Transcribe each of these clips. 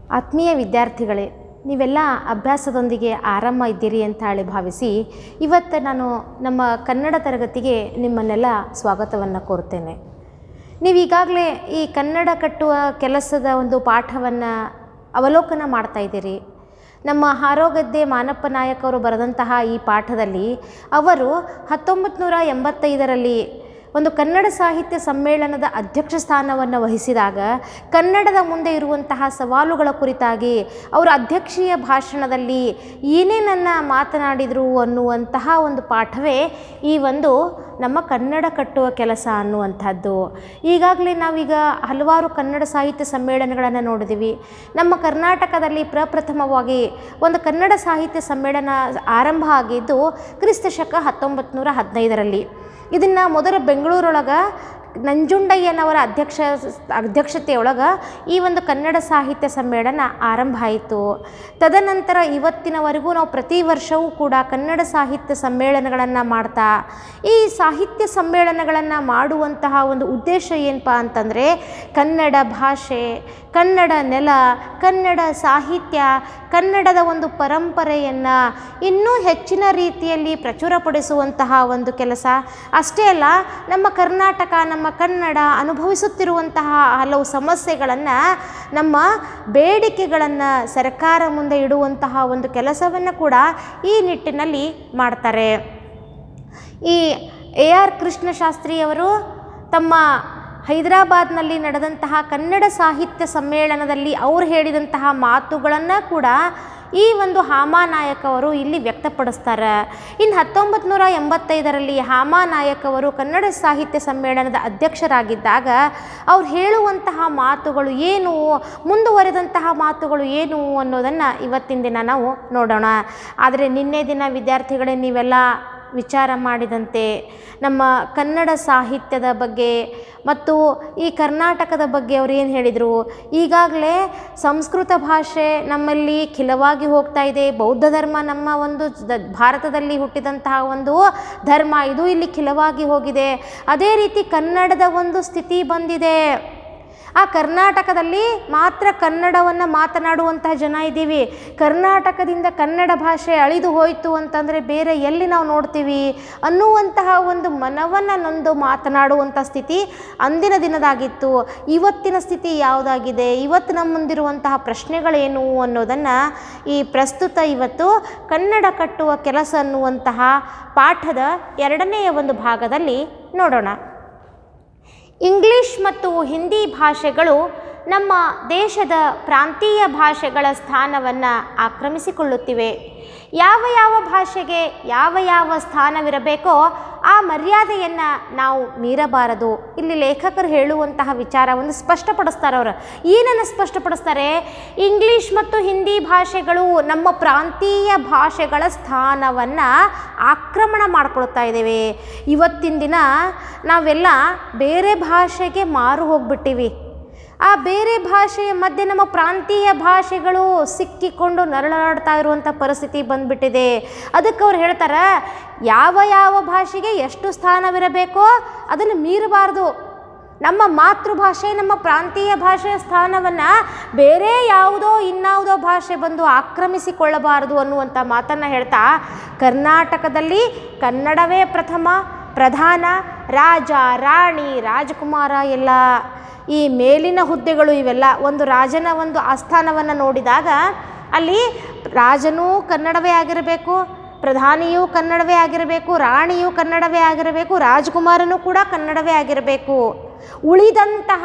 ಆತ್ಮೀಯ ವಿದ್ಯಾರ್ಥಿಗಳೇ ನೀವೆಲ್ಲ ಅಭ್ಯಾಸದೊಂದಿಗೆ ಆರಾಮ ಇದ್ದೀರಿ ಅಂತ ಹೇಳಿ ಭಾವಿಸಿ ಇವತ್ತು ನಾನು ನಮ್ಮ ಕನ್ನಡ ತರಗತಿಗೆ ನಿಮ್ಮನ್ನೆಲ್ಲ ಸ್ವಾಗತವನ್ನು ಕೋರ್ತೇನೆ ನೀವು ಈಗಾಗಲೇ ಈ ಕನ್ನಡ ಕಟ್ಟುವ ಕೆಲಸದ ಒಂದು ಪಾಠವನ್ನು ಅವಲೋಕನ ಮಾಡ್ತಾ ಇದ್ದೀರಿ ನಮ್ಮ ಹಾರೋಗದ್ದೆ ಮಾನಪ್ಪ ನಾಯಕ್ ಅವರು ಬರೆದಂತಹ ಈ ಪಾಠದಲ್ಲಿ ಅವರು ಹತ್ತೊಂಬತ್ತು ನೂರ ಎಂಬತ್ತೈದರಲ್ಲಿ ಒಂದು ಕನ್ನಡ ಸಾಹಿತ್ಯ ಸಮ್ಮೇಳನದ ಅಧ್ಯಕ್ಷ ಸ್ಥಾನವನ್ನು ವಹಿಸಿದಾಗ ಕನ್ನಡದ ಮುಂದೆ ಇರುವಂತಹ ಸವಾಲುಗಳ ಕುರಿತಾಗಿ ಅವರ ಅಧ್ಯಕ್ಷೀಯ ಭಾಷಣದಲ್ಲಿ ಏನೇನನ್ನು ಮಾತನಾಡಿದರು ಅನ್ನುವಂತಹ ಒಂದು ಪಾಠವೇ ಈ ಒಂದು ನಮ್ಮ ಕನ್ನಡ ಕಟ್ಟುವ ಕೆಲಸ ಅನ್ನುವಂಥದ್ದು ಈಗಾಗಲೇ ನಾವೀಗ ಹಲವಾರು ಕನ್ನಡ ಸಾಹಿತ್ಯ ಸಮ್ಮೇಳನಗಳನ್ನು ನೋಡಿದ್ದೀವಿ ನಮ್ಮ ಕರ್ನಾಟಕದಲ್ಲಿ ಪ್ರಪ್ರಥಮವಾಗಿ ಒಂದು ಕನ್ನಡ ಸಾಹಿತ್ಯ ಸಮ್ಮೇಳನ ಆರಂಭ ಆಗಿದ್ದು ಕ್ರಿಸ್ತ ಶಕ ಹತ್ತೊಂಬತ್ತು ನೂರ ಹದಿನೈದರಲ್ಲಿ ಇದನ್ನು ಮೊದಲು ಬೆಂಗಳೂರೊಳಗೆ ನಂಜುಂಡಯ್ಯನವರ ಅಧ್ಯಕ್ಷ ಅಧ್ಯಕ್ಷತೆಯೊಳಗೆ ಈ ಒಂದು ಕನ್ನಡ ಸಾಹಿತ್ಯ ಸಮ್ಮೇಳನ ಆರಂಭ ಆಯಿತು ತದನಂತರ ಇವತ್ತಿನವರೆಗೂ ನಾವು ಪ್ರತಿ ವರ್ಷವೂ ಕೂಡ ಕನ್ನಡ ಸಾಹಿತ್ಯ ಸಮ್ಮೇಳನಗಳನ್ನು ಮಾಡ್ತಾ ಈ ಸಾಹಿತ್ಯ ಸಮ್ಮೇಳನಗಳನ್ನು ಮಾಡುವಂತಹ ಒಂದು ಉದ್ದೇಶ ಏನಪ್ಪ ಅಂತಂದರೆ ಕನ್ನಡ ಭಾಷೆ ಕನ್ನಡ ನೆಲ ಕನ್ನಡ ಸಾಹಿತ್ಯ ಕನ್ನಡದ ಒಂದು ಪರಂಪರೆಯನ್ನು ಇನ್ನೂ ಹೆಚ್ಚಿನ ರೀತಿಯಲ್ಲಿ ಪ್ರಚುರಪಡಿಸುವಂತಹ ಒಂದು ಕೆಲಸ ಅಷ್ಟೇ ಅಲ್ಲ ನಮ್ಮ ಕರ್ನಾಟಕ ನಮ್ಮ ಕನ್ನಡ ಅನುಭವಿಸುತ್ತಿರುವಂತಹ ಹಲವು ಸಮಸ್ಯೆಗಳನ್ನು ನಮ್ಮ ಬೇಡಿಕೆಗಳನ್ನು ಸರ್ಕಾರ ಮುಂದೆ ಇಡುವಂತಹ ಒಂದು ಕೆಲಸವನ್ನು ಕೂಡ ಈ ನಿಟ್ಟಿನಲ್ಲಿ ಮಾಡ್ತಾರೆ ಈ ಎ ಆರ್ ಕೃಷ್ಣಶಾಸ್ತ್ರಿಯವರು ತಮ್ಮ ಹೈದರಾಬಾದ್ನಲ್ಲಿ ನಡೆದಂತಹ ಕನ್ನಡ ಸಾಹಿತ್ಯ ಸಮ್ಮೇಳನದಲ್ಲಿ ಅವರು ಹೇಳಿದಂತಹ ಮಾತುಗಳನ್ನು ಕೂಡ ಈ ಒಂದು ಹಾಮಾನಾಯಕ್ ಅವರು ಇಲ್ಲಿ ವ್ಯಕ್ತಪಡಿಸ್ತಾರೆ ಇನ್ನು ಹತ್ತೊಂಬತ್ತು ನೂರ ಎಂಬತ್ತೈದರಲ್ಲಿ ಹಾಮಾನಾಯಕ್ ಅವರು ಕನ್ನಡ ಸಾಹಿತ್ಯ ಸಮ್ಮೇಳನದ ಅಧ್ಯಕ್ಷರಾಗಿದ್ದಾಗ ಅವ್ರು ಹೇಳುವಂತಹ ಮಾತುಗಳು ಏನು ಮುಂದುವರೆದಂತಹ ಮಾತುಗಳು ಏನು ಅನ್ನೋದನ್ನು ಇವತ್ತಿನ ದಿನ ನಾವು ನೋಡೋಣ ಆದರೆ ನಿನ್ನೆ ದಿನ ವಿದ್ಯಾರ್ಥಿಗಳೇ ನೀವೆಲ್ಲ ವಿಚಾರ ಮಾಡಿದಂತೆ ನಮ್ಮ ಕನ್ನಡ ಸಾಹಿತ್ಯದ ಬಗ್ಗೆ ಮತ್ತು ಈ ಕರ್ನಾಟಕದ ಬಗ್ಗೆ ಅವ್ರು ಏನು ಹೇಳಿದರು ಈಗಾಗಲೇ ಸಂಸ್ಕೃತ ಭಾಷೆ ನಮ್ಮಲ್ಲಿ ಖಿಲವಾಗಿ ಹೋಗ್ತಾ ಇದೆ ಬೌದ್ಧ ಧರ್ಮ ನಮ್ಮ ಒಂದು ದ- ಭಾರತದಲ್ಲಿ ಹುಟ್ಟಿದಂತಹ ಒಂದು ಧರ್ಮ ಇದು ಇಲ್ಲಿ ಖಿಲವಾಗಿ ಹೋಗಿದೆ ಅದೇ ರೀತಿ ಕನ್ನಡದ ಒಂದು ಸ್ಥಿತಿ ಬಂದಿದೆ ಆ ಕರ್ನಾಟಕದಲ್ಲಿ ಮಾತ್ರ ಕನ್ನಡವನ್ನು ಮಾತನಾಡುವಂತಹ ಜನ ಇದ್ದೀವಿ ಕರ್ನಾಟಕದಿಂದ ಕನ್ನಡ ಭಾಷೆ ಅಳಿದು ಹೋಯಿತು ಅಂತಂದರೆ ಬೇರೆ ಎಲ್ಲಿ ನಾವು ನೋಡ್ತೀವಿ ಅನ್ನುವಂತಹ ಒಂದು ಮನವನ್ನು ನೊಂದು ಮಾತನಾಡುವಂಥ ಸ್ಥಿತಿ ಅಂದಿನ ದಿನದಾಗಿತ್ತು ಇವತ್ತಿನ ಸ್ಥಿತಿ ಯಾವುದಾಗಿದೆ ಇವತ್ತು ನಮ್ಮ ಮುಂದಿರುವಂತಹ ಪ್ರಶ್ನೆಗಳೇನು ಅನ್ನೋದನ್ನು ಈ ಪ್ರಸ್ತುತ ಇವತ್ತು ಕನ್ನಡ ಕಟ್ಟುವ ಕೆಲಸ ಅನ್ನುವಂತಹ ಪಾಠದ ಎರಡನೆಯ ಒಂದು ಭಾಗದಲ್ಲಿ ನೋಡೋಣ ಇಂಗ್ಲಿಷ್ ಮತ್ತು ಹಿಂದಿ ಭಾಷೆಗಳು ನಮ್ಮ ದೇಶದ ಪ್ರಾಂತೀಯ ಭಾಷೆಗಳ ಸ್ಥಾನವನ್ನು ಆಕ್ರಮಿಸಿಕೊಳ್ಳುತ್ತಿವೆ ಯಾವ ಯಾವ ಭಾಷೆಗೆ ಯಾವ ಯಾವ ಸ್ಥಾನವಿರಬೇಕೋ ಆ ಮರ್ಯಾದೆಯನ್ನು ನಾವು ಮೀರಬಾರದು ಇಲ್ಲಿ ಲೇಖಕರು ಹೇಳುವಂತಹ ವಿಚಾರ ಒಂದು ಸ್ಪಷ್ಟಪಡಿಸ್ತಾರೆ ಅವರು ಏನನ್ನು ಸ್ಪಷ್ಟಪಡಿಸ್ತಾರೆ ಇಂಗ್ಲಿಷ್ ಮತ್ತು ಹಿಂದಿ ಭಾಷೆಗಳು ನಮ್ಮ ಪ್ರಾಂತೀಯ ಭಾಷೆಗಳ ಸ್ಥಾನವನ್ನು ಆಕ್ರಮಣ ಮಾಡ್ಕೊಳ್ತಾ ಇದ್ದೇವೆ ಇವತ್ತಿನ ದಿನ ನಾವೆಲ್ಲ ಬೇರೆ ಭಾಷೆಗೆ ಮಾರು ಹೋಗ್ಬಿಟ್ಟಿವಿ ಆ ಬೇರೆ ಭಾಷೆಯ ಮಧ್ಯೆ ನಮ್ಮ ಪ್ರಾಂತೀಯ ಭಾಷೆಗಳು ಸಿಕ್ಕಿಕೊಂಡು ನರಳಾಡ್ತಾ ಇರುವಂಥ ಪರಿಸ್ಥಿತಿ ಬಂದ್ಬಿಟ್ಟಿದೆ ಅದಕ್ಕೆ ಅವ್ರು ಹೇಳ್ತಾರೆ ಯಾವ ಯಾವ ಭಾಷೆಗೆ ಎಷ್ಟು ಸ್ಥಾನವಿರಬೇಕೋ ಅದನ್ನು ಮೀರಬಾರ್ದು ನಮ್ಮ ಮಾತೃಭಾಷೆ ನಮ್ಮ ಪ್ರಾಂತೀಯ ಭಾಷೆಯ ಸ್ಥಾನವನ್ನು ಬೇರೆ ಯಾವುದೋ ಇನ್ಯಾವುದೋ ಭಾಷೆ ಬಂದು ಆಕ್ರಮಿಸಿಕೊಳ್ಳಬಾರದು ಅನ್ನುವಂಥ ಮಾತನ್ನು ಹೇಳ್ತಾ ಕರ್ನಾಟಕದಲ್ಲಿ ಕನ್ನಡವೇ ಪ್ರಥಮ ಪ್ರಧಾನ ರಾಜ ರಾಣಿ ರಾಜಕುಮಾರ ಎಲ್ಲ ಈ ಮೇಲಿನ ಹುದ್ದೆಗಳು ಇವೆಲ್ಲ ಒಂದು ರಾಜನ ಒಂದು ಆಸ್ಥಾನವನ್ನು ನೋಡಿದಾಗ ಅಲ್ಲಿ ರಾಜನೂ ಕನ್ನಡವೇ ಆಗಿರಬೇಕು ಪ್ರಧಾನಿಯೂ ಕನ್ನಡವೇ ಆಗಿರಬೇಕು ರಾಣಿಯೂ ಕನ್ನಡವೇ ಆಗಿರಬೇಕು ರಾಜಕುಮಾರನೂ ಕೂಡ ಕನ್ನಡವೇ ಆಗಿರಬೇಕು ಉಳಿದಂತಹ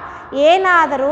ಏನಾದರೂ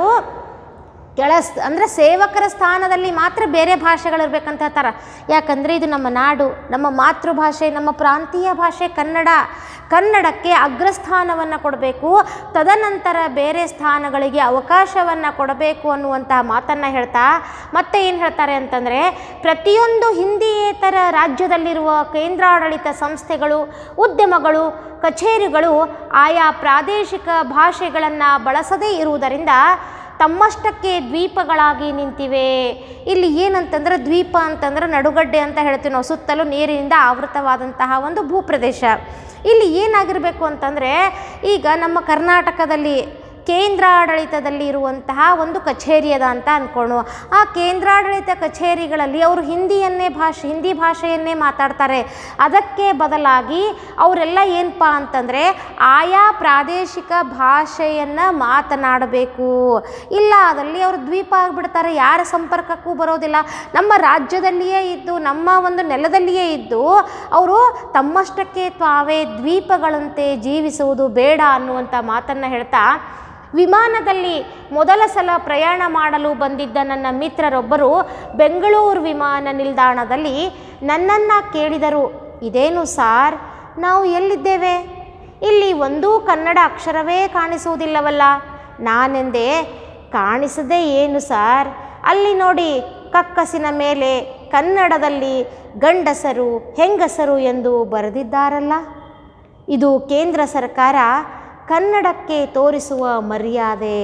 ಕೆಳಸ್ ಅಂದರೆ ಸೇವಕರ ಸ್ಥಾನದಲ್ಲಿ ಮಾತ್ರ ಬೇರೆ ಭಾಷೆಗಳಿರ್ಬೇಕಂತ ಹೇಳ್ತಾರೆ ಯಾಕಂದರೆ ಇದು ನಮ್ಮ ನಾಡು ನಮ್ಮ ಮಾತೃಭಾಷೆ ನಮ್ಮ ಪ್ರಾಂತೀಯ ಭಾಷೆ ಕನ್ನಡ ಕನ್ನಡಕ್ಕೆ ಅಗ್ರಸ್ಥಾನವನ್ನು ಕೊಡಬೇಕು ತದನಂತರ ಬೇರೆ ಸ್ಥಾನಗಳಿಗೆ ಅವಕಾಶವನ್ನು ಕೊಡಬೇಕು ಅನ್ನುವಂತಹ ಮಾತನ್ನು ಹೇಳ್ತಾ ಮತ್ತೆ ಏನು ಹೇಳ್ತಾರೆ ಅಂತಂದರೆ ಪ್ರತಿಯೊಂದು ಹಿಂದಿಯೇತರ ರಾಜ್ಯದಲ್ಲಿರುವ ಕೇಂದ್ರಾಡಳಿತ ಸಂಸ್ಥೆಗಳು ಉದ್ಯಮಗಳು ಕಚೇರಿಗಳು ಆಯಾ ಪ್ರಾದೇಶಿಕ ಭಾಷೆಗಳನ್ನು ಬಳಸದೇ ಇರುವುದರಿಂದ ತಮ್ಮಷ್ಟಕ್ಕೆ ದ್ವೀಪಗಳಾಗಿ ನಿಂತಿವೆ ಇಲ್ಲಿ ಏನಂತಂದ್ರೆ ದ್ವೀಪ ಅಂತಂದ್ರೆ ನಡುಗಡ್ಡೆ ಅಂತ ಹೇಳ್ತೀವಿ ನಾವು ಸುತ್ತಲೂ ನೀರಿನಿಂದ ಆವೃತವಾದಂತಹ ಒಂದು ಭೂಪ್ರದೇಶ ಇಲ್ಲಿ ಏನಾಗಿರಬೇಕು ಅಂತಂದರೆ ಈಗ ನಮ್ಮ ಕರ್ನಾಟಕದಲ್ಲಿ ಕೇಂದ್ರಾಡಳಿತದಲ್ಲಿ ಇರುವಂತಹ ಒಂದು ಕಚೇರಿ ಅದ ಅಂತ ಅಂದ್ಕೊಳ್ಳು ಆ ಕೇಂದ್ರಾಡಳಿತ ಕಚೇರಿಗಳಲ್ಲಿ ಅವರು ಹಿಂದಿಯನ್ನೇ ಭಾಷೆ ಹಿಂದಿ ಭಾಷೆಯನ್ನೇ ಮಾತಾಡ್ತಾರೆ ಅದಕ್ಕೆ ಬದಲಾಗಿ ಅವರೆಲ್ಲ ಏನಪ್ಪ ಅಂತಂದರೆ ಆಯಾ ಪ್ರಾದೇಶಿಕ ಭಾಷೆಯನ್ನು ಮಾತನಾಡಬೇಕು ಇಲ್ಲ ಅದಲ್ಲಿ ಅವರು ದ್ವೀಪ ಆಗಿಬಿಡ್ತಾರೆ ಯಾರ ಸಂಪರ್ಕಕ್ಕೂ ಬರೋದಿಲ್ಲ ನಮ್ಮ ರಾಜ್ಯದಲ್ಲಿಯೇ ಇದ್ದು ನಮ್ಮ ಒಂದು ನೆಲದಲ್ಲಿಯೇ ಇದ್ದು ಅವರು ತಮ್ಮಷ್ಟಕ್ಕೆ ತಾವೇ ದ್ವೀಪಗಳಂತೆ ಜೀವಿಸುವುದು ಬೇಡ ಅನ್ನುವಂಥ ಮಾತನ್ನು ಹೇಳ್ತಾ ವಿಮಾನದಲ್ಲಿ ಮೊದಲ ಸಲ ಪ್ರಯಾಣ ಮಾಡಲು ಬಂದಿದ್ದ ನನ್ನ ಮಿತ್ರರೊಬ್ಬರು ಬೆಂಗಳೂರು ವಿಮಾನ ನಿಲ್ದಾಣದಲ್ಲಿ ನನ್ನನ್ನು ಕೇಳಿದರು ಇದೇನು ಸಾರ್ ನಾವು ಎಲ್ಲಿದ್ದೇವೆ ಇಲ್ಲಿ ಒಂದೂ ಕನ್ನಡ ಅಕ್ಷರವೇ ಕಾಣಿಸುವುದಿಲ್ಲವಲ್ಲ ನಾನೆಂದೆ ಕಾಣಿಸದೇ ಏನು ಸಾರ್ ಅಲ್ಲಿ ನೋಡಿ ಕಕ್ಕಸಿನ ಮೇಲೆ ಕನ್ನಡದಲ್ಲಿ ಗಂಡಸರು ಹೆಂಗಸರು ಎಂದು ಬರೆದಿದ್ದಾರಲ್ಲ ಇದು ಕೇಂದ್ರ ಸರ್ಕಾರ ಕನ್ನಡಕ್ಕೆ ತೋರಿಸುವ ಮರ್ಯಾದೆ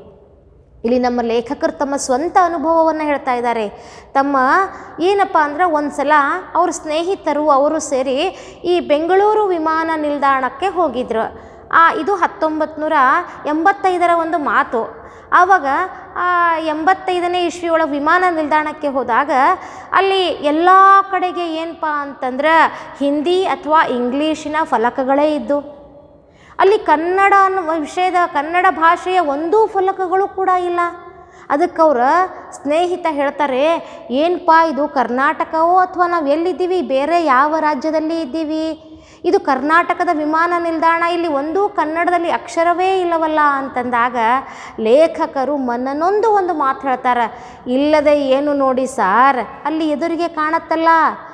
ಇಲ್ಲಿ ನಮ್ಮ ಲೇಖಕರು ತಮ್ಮ ಸ್ವಂತ ಅನುಭವವನ್ನು ಹೇಳ್ತಾ ಇದ್ದಾರೆ ತಮ್ಮ ಏನಪ್ಪ ಅಂದ್ರೆ ಒಂದು ಸಲ ಅವ್ರ ಸ್ನೇಹಿತರು ಅವರು ಸೇರಿ ಈ ಬೆಂಗಳೂರು ವಿಮಾನ ನಿಲ್ದಾಣಕ್ಕೆ ಹೋಗಿದ್ರು ಆ ಇದು ಹತ್ತೊಂಬತ್ತು ನೂರ ಎಂಬತ್ತೈದರ ಒಂದು ಮಾತು ಆವಾಗ ಆ ಎಂಬತ್ತೈದನೇ ಇಸ್ವಿಯೊಳಗೆ ವಿಮಾನ ನಿಲ್ದಾಣಕ್ಕೆ ಹೋದಾಗ ಅಲ್ಲಿ ಎಲ್ಲ ಕಡೆಗೆ ಏನಪ್ಪ ಅಂತಂದ್ರೆ ಹಿಂದಿ ಅಥವಾ ಇಂಗ್ಲೀಷಿನ ಫಲಕಗಳೇ ಇದ್ದು ಅಲ್ಲಿ ಕನ್ನಡ ಅನ್ನುವ ವಿಷಯದ ಕನ್ನಡ ಭಾಷೆಯ ಒಂದೂ ಫಲಕಗಳು ಕೂಡ ಇಲ್ಲ ಅದಕ್ಕೆ ಅವ್ರ ಸ್ನೇಹಿತ ಹೇಳ್ತಾರೆ ಏನಪ್ಪ ಇದು ಕರ್ನಾಟಕವೋ ಅಥವಾ ನಾವು ಎಲ್ಲಿದ್ದೀವಿ ಬೇರೆ ಯಾವ ರಾಜ್ಯದಲ್ಲಿ ಇದ್ದೀವಿ ಇದು ಕರ್ನಾಟಕದ ವಿಮಾನ ನಿಲ್ದಾಣ ಇಲ್ಲಿ ಒಂದೂ ಕನ್ನಡದಲ್ಲಿ ಅಕ್ಷರವೇ ಇಲ್ಲವಲ್ಲ ಅಂತಂದಾಗ ಲೇಖಕರು ಮನನೊಂದು ಒಂದು ಮಾತು ಹೇಳ್ತಾರೆ ಇಲ್ಲದೆ ಏನು ನೋಡಿ ಸಾರ್ ಅಲ್ಲಿ ಎದುರಿಗೆ ಕಾಣತ್ತಲ್ಲ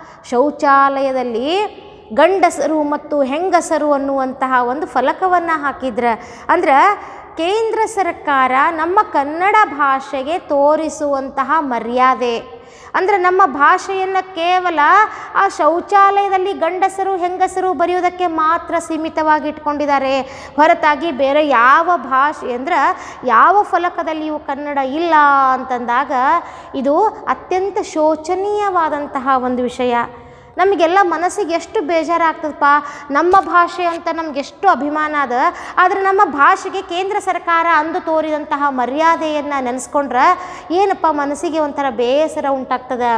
ಶೌಚಾಲಯದಲ್ಲಿ ಗಂಡಸರು ಮತ್ತು ಹೆಂಗಸರು ಅನ್ನುವಂತಹ ಒಂದು ಫಲಕವನ್ನು ಹಾಕಿದ್ರೆ ಅಂದ್ರೆ ಕೇಂದ್ರ ಸರ್ಕಾರ ನಮ್ಮ ಕನ್ನಡ ಭಾಷೆಗೆ ತೋರಿಸುವಂತಹ ಮರ್ಯಾದೆ ಅಂದರೆ ನಮ್ಮ ಭಾಷೆಯನ್ನು ಕೇವಲ ಆ ಶೌಚಾಲಯದಲ್ಲಿ ಗಂಡಸರು ಹೆಂಗಸರು ಬರೆಯೋದಕ್ಕೆ ಮಾತ್ರ ಸೀಮಿತವಾಗಿ ಇಟ್ಕೊಂಡಿದ್ದಾರೆ ಹೊರತಾಗಿ ಬೇರೆ ಯಾವ ಭಾಷೆ ಅಂದ್ರೆ ಯಾವ ಫಲಕದಲ್ಲಿಯೂ ಕನ್ನಡ ಇಲ್ಲ ಅಂತಂದಾಗ ಇದು ಅತ್ಯಂತ ಶೋಚನೀಯವಾದಂತಹ ಒಂದು ವಿಷಯ ನಮಗೆಲ್ಲ ಮನಸ್ಸಿಗೆ ಎಷ್ಟು ಬೇಜಾರಾಗ್ತದಪ್ಪ ನಮ್ಮ ಭಾಷೆ ಅಂತ ನಮ್ಗೆ ಎಷ್ಟು ಅಭಿಮಾನ ಅದ ಆದರೆ ನಮ್ಮ ಭಾಷೆಗೆ ಕೇಂದ್ರ ಸರ್ಕಾರ ಅಂದು ತೋರಿದಂತಹ ಮರ್ಯಾದೆಯನ್ನು ನೆನೆಸ್ಕೊಂಡ್ರೆ ಏನಪ್ಪ ಮನಸ್ಸಿಗೆ ಒಂಥರ ಬೇಸರ ಉಂಟಾಗ್ತದೆ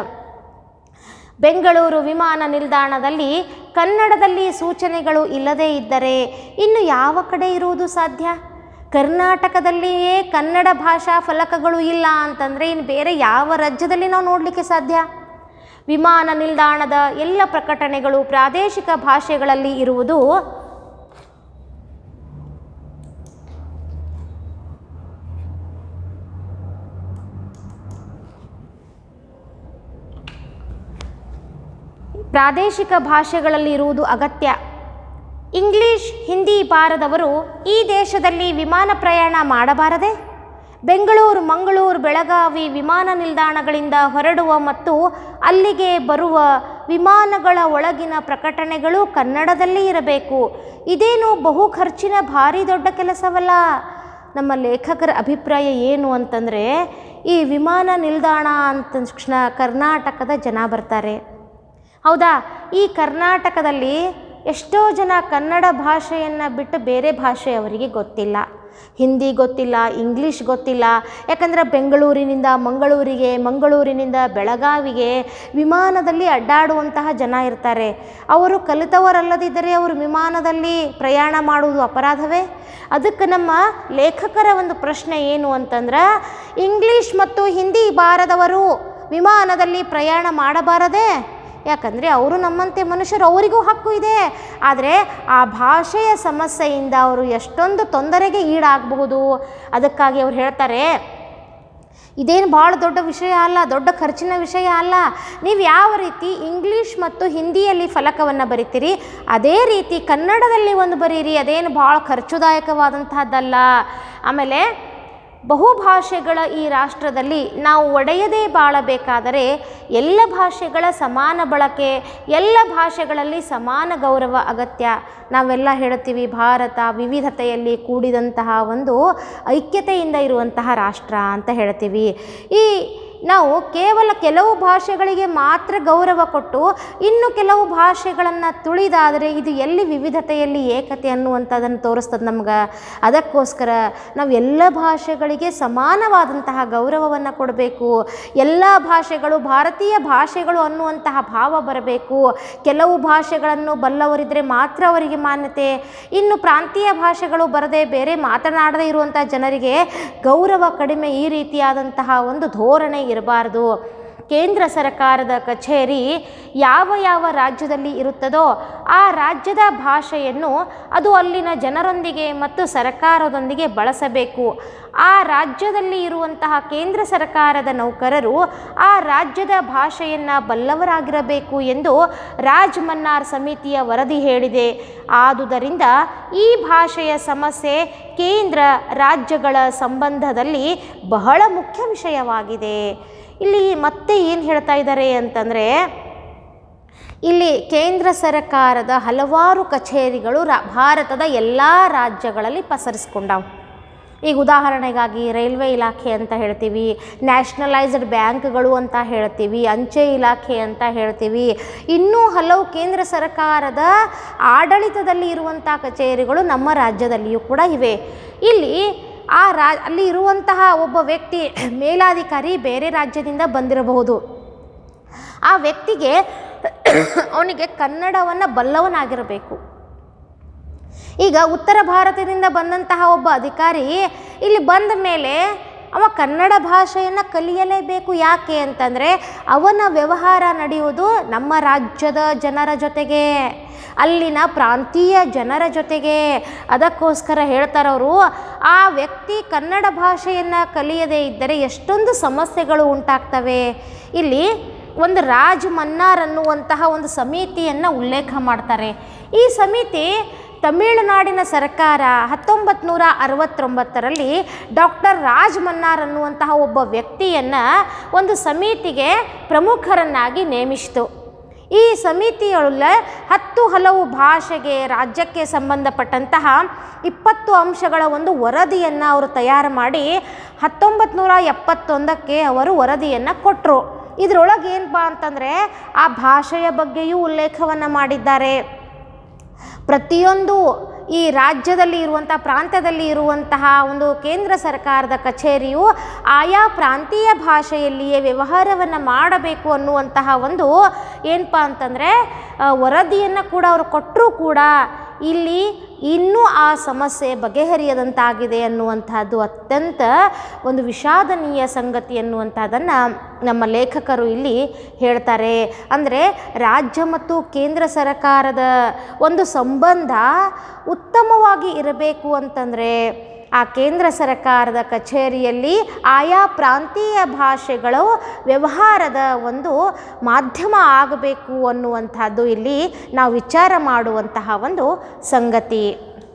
ಬೆಂಗಳೂರು ವಿಮಾನ ನಿಲ್ದಾಣದಲ್ಲಿ ಕನ್ನಡದಲ್ಲಿ ಸೂಚನೆಗಳು ಇಲ್ಲದೇ ಇದ್ದರೆ ಇನ್ನು ಯಾವ ಕಡೆ ಇರುವುದು ಸಾಧ್ಯ ಕರ್ನಾಟಕದಲ್ಲಿಯೇ ಕನ್ನಡ ಭಾಷಾ ಫಲಕಗಳು ಇಲ್ಲ ಅಂತಂದರೆ ಇನ್ನು ಬೇರೆ ಯಾವ ರಾಜ್ಯದಲ್ಲಿ ನಾವು ನೋಡಲಿಕ್ಕೆ ಸಾಧ್ಯ ವಿಮಾನ ನಿಲ್ದಾಣದ ಎಲ್ಲ ಪ್ರಕಟಣೆಗಳು ಪ್ರಾದೇಶಿಕ ಭಾಷೆಗಳಲ್ಲಿ ಇರುವುದು ಪ್ರಾದೇಶಿಕ ಭಾಷೆಗಳಲ್ಲಿ ಇರುವುದು ಅಗತ್ಯ ಇಂಗ್ಲಿಷ್ ಹಿಂದಿ ಬಾರದವರು ಈ ದೇಶದಲ್ಲಿ ವಿಮಾನ ಪ್ರಯಾಣ ಮಾಡಬಾರದೆ ಬೆಂಗಳೂರು ಮಂಗಳೂರು ಬೆಳಗಾವಿ ವಿಮಾನ ನಿಲ್ದಾಣಗಳಿಂದ ಹೊರಡುವ ಮತ್ತು ಅಲ್ಲಿಗೆ ಬರುವ ವಿಮಾನಗಳ ಒಳಗಿನ ಪ್ರಕಟಣೆಗಳು ಕನ್ನಡದಲ್ಲಿ ಇರಬೇಕು ಇದೇನು ಬಹು ಖರ್ಚಿನ ಭಾರಿ ದೊಡ್ಡ ಕೆಲಸವಲ್ಲ ನಮ್ಮ ಲೇಖಕರ ಅಭಿಪ್ರಾಯ ಏನು ಅಂತಂದರೆ ಈ ವಿಮಾನ ನಿಲ್ದಾಣ ಅಂತ ತಕ್ಷಣ ಕರ್ನಾಟಕದ ಜನ ಬರ್ತಾರೆ ಹೌದಾ ಈ ಕರ್ನಾಟಕದಲ್ಲಿ ಎಷ್ಟೋ ಜನ ಕನ್ನಡ ಭಾಷೆಯನ್ನು ಬಿಟ್ಟು ಬೇರೆ ಭಾಷೆ ಅವರಿಗೆ ಗೊತ್ತಿಲ್ಲ ಹಿಂದಿ ಗೊತ್ತಿಲ್ಲ ಇಂಗ್ಲೀಷ್ ಗೊತ್ತಿಲ್ಲ ಯಾಕಂದರೆ ಬೆಂಗಳೂರಿನಿಂದ ಮಂಗಳೂರಿಗೆ ಮಂಗಳೂರಿನಿಂದ ಬೆಳಗಾವಿಗೆ ವಿಮಾನದಲ್ಲಿ ಅಡ್ಡಾಡುವಂತಹ ಜನ ಇರ್ತಾರೆ ಅವರು ಕಲಿತವರಲ್ಲದಿದ್ದರೆ ಅವರು ವಿಮಾನದಲ್ಲಿ ಪ್ರಯಾಣ ಮಾಡುವುದು ಅಪರಾಧವೇ ಅದಕ್ಕೆ ನಮ್ಮ ಲೇಖಕರ ಒಂದು ಪ್ರಶ್ನೆ ಏನು ಅಂತಂದ್ರೆ ಇಂಗ್ಲೀಷ್ ಮತ್ತು ಹಿಂದಿ ಬಾರದವರು ವಿಮಾನದಲ್ಲಿ ಪ್ರಯಾಣ ಮಾಡಬಾರದೇ ಯಾಕಂದರೆ ಅವರು ನಮ್ಮಂತೆ ಮನುಷ್ಯರು ಅವರಿಗೂ ಹಕ್ಕು ಇದೆ ಆದರೆ ಆ ಭಾಷೆಯ ಸಮಸ್ಯೆಯಿಂದ ಅವರು ಎಷ್ಟೊಂದು ತೊಂದರೆಗೆ ಈಡಾಗಬಹುದು ಅದಕ್ಕಾಗಿ ಅವ್ರು ಹೇಳ್ತಾರೆ ಇದೇನು ಭಾಳ ದೊಡ್ಡ ವಿಷಯ ಅಲ್ಲ ದೊಡ್ಡ ಖರ್ಚಿನ ವಿಷಯ ಅಲ್ಲ ನೀವು ಯಾವ ರೀತಿ ಇಂಗ್ಲೀಷ್ ಮತ್ತು ಹಿಂದಿಯಲ್ಲಿ ಫಲಕವನ್ನು ಬರಿತೀರಿ ಅದೇ ರೀತಿ ಕನ್ನಡದಲ್ಲಿ ಒಂದು ಬರೀರಿ ಅದೇನು ಭಾಳ ಖರ್ಚುದಾಯಕವಾದಂತಹದ್ದಲ್ಲ ಆಮೇಲೆ ಬಹುಭಾಷೆಗಳ ಈ ರಾಷ್ಟ್ರದಲ್ಲಿ ನಾವು ಒಡೆಯದೇ ಬಾಳಬೇಕಾದರೆ ಎಲ್ಲ ಭಾಷೆಗಳ ಸಮಾನ ಬಳಕೆ ಎಲ್ಲ ಭಾಷೆಗಳಲ್ಲಿ ಸಮಾನ ಗೌರವ ಅಗತ್ಯ ನಾವೆಲ್ಲ ಹೇಳ್ತೀವಿ ಭಾರತ ವಿವಿಧತೆಯಲ್ಲಿ ಕೂಡಿದಂತಹ ಒಂದು ಐಕ್ಯತೆಯಿಂದ ಇರುವಂತಹ ರಾಷ್ಟ್ರ ಅಂತ ಹೇಳ್ತೀವಿ ಈ ನಾವು ಕೇವಲ ಕೆಲವು ಭಾಷೆಗಳಿಗೆ ಮಾತ್ರ ಗೌರವ ಕೊಟ್ಟು ಇನ್ನು ಕೆಲವು ಭಾಷೆಗಳನ್ನು ತುಳಿದಾದರೆ ಇದು ಎಲ್ಲಿ ವಿವಿಧತೆಯಲ್ಲಿ ಏಕತೆ ಅನ್ನುವಂಥದ್ದನ್ನು ತೋರಿಸ್ತದೆ ನಮ್ಗೆ ಅದಕ್ಕೋಸ್ಕರ ನಾವು ಎಲ್ಲ ಭಾಷೆಗಳಿಗೆ ಸಮಾನವಾದಂತಹ ಗೌರವವನ್ನು ಕೊಡಬೇಕು ಎಲ್ಲ ಭಾಷೆಗಳು ಭಾರತೀಯ ಭಾಷೆಗಳು ಅನ್ನುವಂತಹ ಭಾವ ಬರಬೇಕು ಕೆಲವು ಭಾಷೆಗಳನ್ನು ಬಲ್ಲವರಿದ್ದರೆ ಮಾತ್ರ ಅವರಿಗೆ ಮಾನ್ಯತೆ ಇನ್ನು ಪ್ರಾಂತೀಯ ಭಾಷೆಗಳು ಬರದೆ ಬೇರೆ ಮಾತನಾಡದೇ ಇರುವಂಥ ಜನರಿಗೆ ಗೌರವ ಕಡಿಮೆ ಈ ರೀತಿಯಾದಂತಹ ಒಂದು ಧೋರಣೆ ಇರಬಾರ್ದು ಕೇಂದ್ರ ಸರ್ಕಾರದ ಕಚೇರಿ ಯಾವ ಯಾವ ರಾಜ್ಯದಲ್ಲಿ ಇರುತ್ತದೋ ಆ ರಾಜ್ಯದ ಭಾಷೆಯನ್ನು ಅದು ಅಲ್ಲಿನ ಜನರೊಂದಿಗೆ ಮತ್ತು ಸರ್ಕಾರದೊಂದಿಗೆ ಬಳಸಬೇಕು ಆ ರಾಜ್ಯದಲ್ಲಿ ಇರುವಂತಹ ಕೇಂದ್ರ ಸರ್ಕಾರದ ನೌಕರರು ಆ ರಾಜ್ಯದ ಭಾಷೆಯನ್ನು ಬಲ್ಲವರಾಗಿರಬೇಕು ಎಂದು ರಾಜ್ ಮನ್ನಾರ್ ಸಮಿತಿಯ ವರದಿ ಹೇಳಿದೆ ಆದುದರಿಂದ ಈ ಭಾಷೆಯ ಸಮಸ್ಯೆ ಕೇಂದ್ರ ರಾಜ್ಯಗಳ ಸಂಬಂಧದಲ್ಲಿ ಬಹಳ ಮುಖ್ಯ ವಿಷಯವಾಗಿದೆ ಇಲ್ಲಿ ಮತ್ತೆ ಏನು ಹೇಳ್ತಾ ಇದ್ದಾರೆ ಅಂತಂದರೆ ಇಲ್ಲಿ ಕೇಂದ್ರ ಸರ್ಕಾರದ ಹಲವಾರು ಕಚೇರಿಗಳು ರಾ ಭಾರತದ ಎಲ್ಲ ರಾಜ್ಯಗಳಲ್ಲಿ ಪಸರಿಸ್ಕೊಂಡವು ಈಗ ಉದಾಹರಣೆಗಾಗಿ ರೈಲ್ವೆ ಇಲಾಖೆ ಅಂತ ಹೇಳ್ತೀವಿ ನ್ಯಾಷನಲೈಸ್ಡ್ ಬ್ಯಾಂಕ್ಗಳು ಅಂತ ಹೇಳ್ತೀವಿ ಅಂಚೆ ಇಲಾಖೆ ಅಂತ ಹೇಳ್ತೀವಿ ಇನ್ನೂ ಹಲವು ಕೇಂದ್ರ ಸರ್ಕಾರದ ಆಡಳಿತದಲ್ಲಿ ಇರುವಂಥ ಕಚೇರಿಗಳು ನಮ್ಮ ರಾಜ್ಯದಲ್ಲಿಯೂ ಕೂಡ ಇವೆ ಇಲ್ಲಿ ಆ ರಾ ಅಲ್ಲಿ ಇರುವಂತಹ ಒಬ್ಬ ವ್ಯಕ್ತಿ ಮೇಲಾಧಿಕಾರಿ ಬೇರೆ ರಾಜ್ಯದಿಂದ ಬಂದಿರಬಹುದು ಆ ವ್ಯಕ್ತಿಗೆ ಅವನಿಗೆ ಕನ್ನಡವನ್ನು ಬಲ್ಲವನಾಗಿರಬೇಕು ಈಗ ಉತ್ತರ ಭಾರತದಿಂದ ಬಂದಂತಹ ಒಬ್ಬ ಅಧಿಕಾರಿ ಇಲ್ಲಿ ಬಂದ ಮೇಲೆ ಅವ ಕನ್ನಡ ಭಾಷೆಯನ್ನು ಕಲಿಯಲೇಬೇಕು ಯಾಕೆ ಅಂತಂದರೆ ಅವನ ವ್ಯವಹಾರ ನಡೆಯುವುದು ನಮ್ಮ ರಾಜ್ಯದ ಜನರ ಜೊತೆಗೆ ಅಲ್ಲಿನ ಪ್ರಾಂತೀಯ ಜನರ ಜೊತೆಗೆ ಅದಕ್ಕೋಸ್ಕರ ಹೇಳ್ತಾರವರು ಆ ವ್ಯಕ್ತಿ ಕನ್ನಡ ಭಾಷೆಯನ್ನು ಕಲಿಯದೇ ಇದ್ದರೆ ಎಷ್ಟೊಂದು ಸಮಸ್ಯೆಗಳು ಉಂಟಾಗ್ತವೆ ಇಲ್ಲಿ ಒಂದು ರಾಜ್ ಮನ್ನಾರ್ ಅನ್ನುವಂತಹ ಒಂದು ಸಮಿತಿಯನ್ನು ಉಲ್ಲೇಖ ಮಾಡ್ತಾರೆ ಈ ಸಮಿತಿ ತಮಿಳುನಾಡಿನ ಸರ್ಕಾರ ಹತ್ತೊಂಬತ್ತು ನೂರ ಅರವತ್ತೊಂಬತ್ತರಲ್ಲಿ ಡಾಕ್ಟರ್ ರಾಜ್ ಮನ್ನಾರ್ ಅನ್ನುವಂತಹ ಒಬ್ಬ ವ್ಯಕ್ತಿಯನ್ನು ಒಂದು ಸಮಿತಿಗೆ ಪ್ರಮುಖರನ್ನಾಗಿ ನೇಮಿಸಿತು ಈ ಸಮಿತಿಯೊಳ ಹತ್ತು ಹಲವು ಭಾಷೆಗೆ ರಾಜ್ಯಕ್ಕೆ ಸಂಬಂಧಪಟ್ಟಂತಹ ಇಪ್ಪತ್ತು ಅಂಶಗಳ ಒಂದು ವರದಿಯನ್ನು ಅವರು ತಯಾರು ಮಾಡಿ ಹತ್ತೊಂಬತ್ತು ನೂರ ಎಪ್ಪತ್ತೊಂದಕ್ಕೆ ಅವರು ವರದಿಯನ್ನು ಕೊಟ್ಟರು ಇದರೊಳಗೆ ಏನಪ್ಪ ಅಂತಂದರೆ ಆ ಭಾಷೆಯ ಬಗ್ಗೆಯೂ ಉಲ್ಲೇಖವನ್ನು ಮಾಡಿದ್ದಾರೆ ಪ್ರತಿಯೊಂದು ಈ ರಾಜ್ಯದಲ್ಲಿ ಇರುವಂಥ ಪ್ರಾಂತ್ಯದಲ್ಲಿ ಇರುವಂತಹ ಒಂದು ಕೇಂದ್ರ ಸರ್ಕಾರದ ಕಚೇರಿಯು ಆಯಾ ಪ್ರಾಂತೀಯ ಭಾಷೆಯಲ್ಲಿಯೇ ವ್ಯವಹಾರವನ್ನು ಮಾಡಬೇಕು ಅನ್ನುವಂತಹ ಒಂದು ಏನಪ್ಪ ಅಂತಂದರೆ ವರದಿಯನ್ನು ಕೂಡ ಅವರು ಕೊಟ್ಟರೂ ಕೂಡ ಇಲ್ಲಿ ಇನ್ನೂ ಆ ಸಮಸ್ಯೆ ಬಗೆಹರಿಯದಂತಾಗಿದೆ ಅನ್ನುವಂಥದ್ದು ಅತ್ಯಂತ ಒಂದು ವಿಷಾದನೀಯ ಸಂಗತಿ ಅನ್ನುವಂಥದ್ದನ್ನು ನಮ್ಮ ಲೇಖಕರು ಇಲ್ಲಿ ಹೇಳ್ತಾರೆ ಅಂದರೆ ರಾಜ್ಯ ಮತ್ತು ಕೇಂದ್ರ ಸರ್ಕಾರದ ಒಂದು ಸಂಬಂಧ ಉತ್ತಮವಾಗಿ ಇರಬೇಕು ಅಂತಂದರೆ ಆ ಕೇಂದ್ರ ಸರ್ಕಾರದ ಕಚೇರಿಯಲ್ಲಿ ಆಯಾ ಪ್ರಾಂತೀಯ ಭಾಷೆಗಳು ವ್ಯವಹಾರದ ಒಂದು ಮಾಧ್ಯಮ ಆಗಬೇಕು ಅನ್ನುವಂಥದ್ದು ಇಲ್ಲಿ ನಾವು ವಿಚಾರ ಮಾಡುವಂತಹ ಒಂದು ಸಂಗತಿ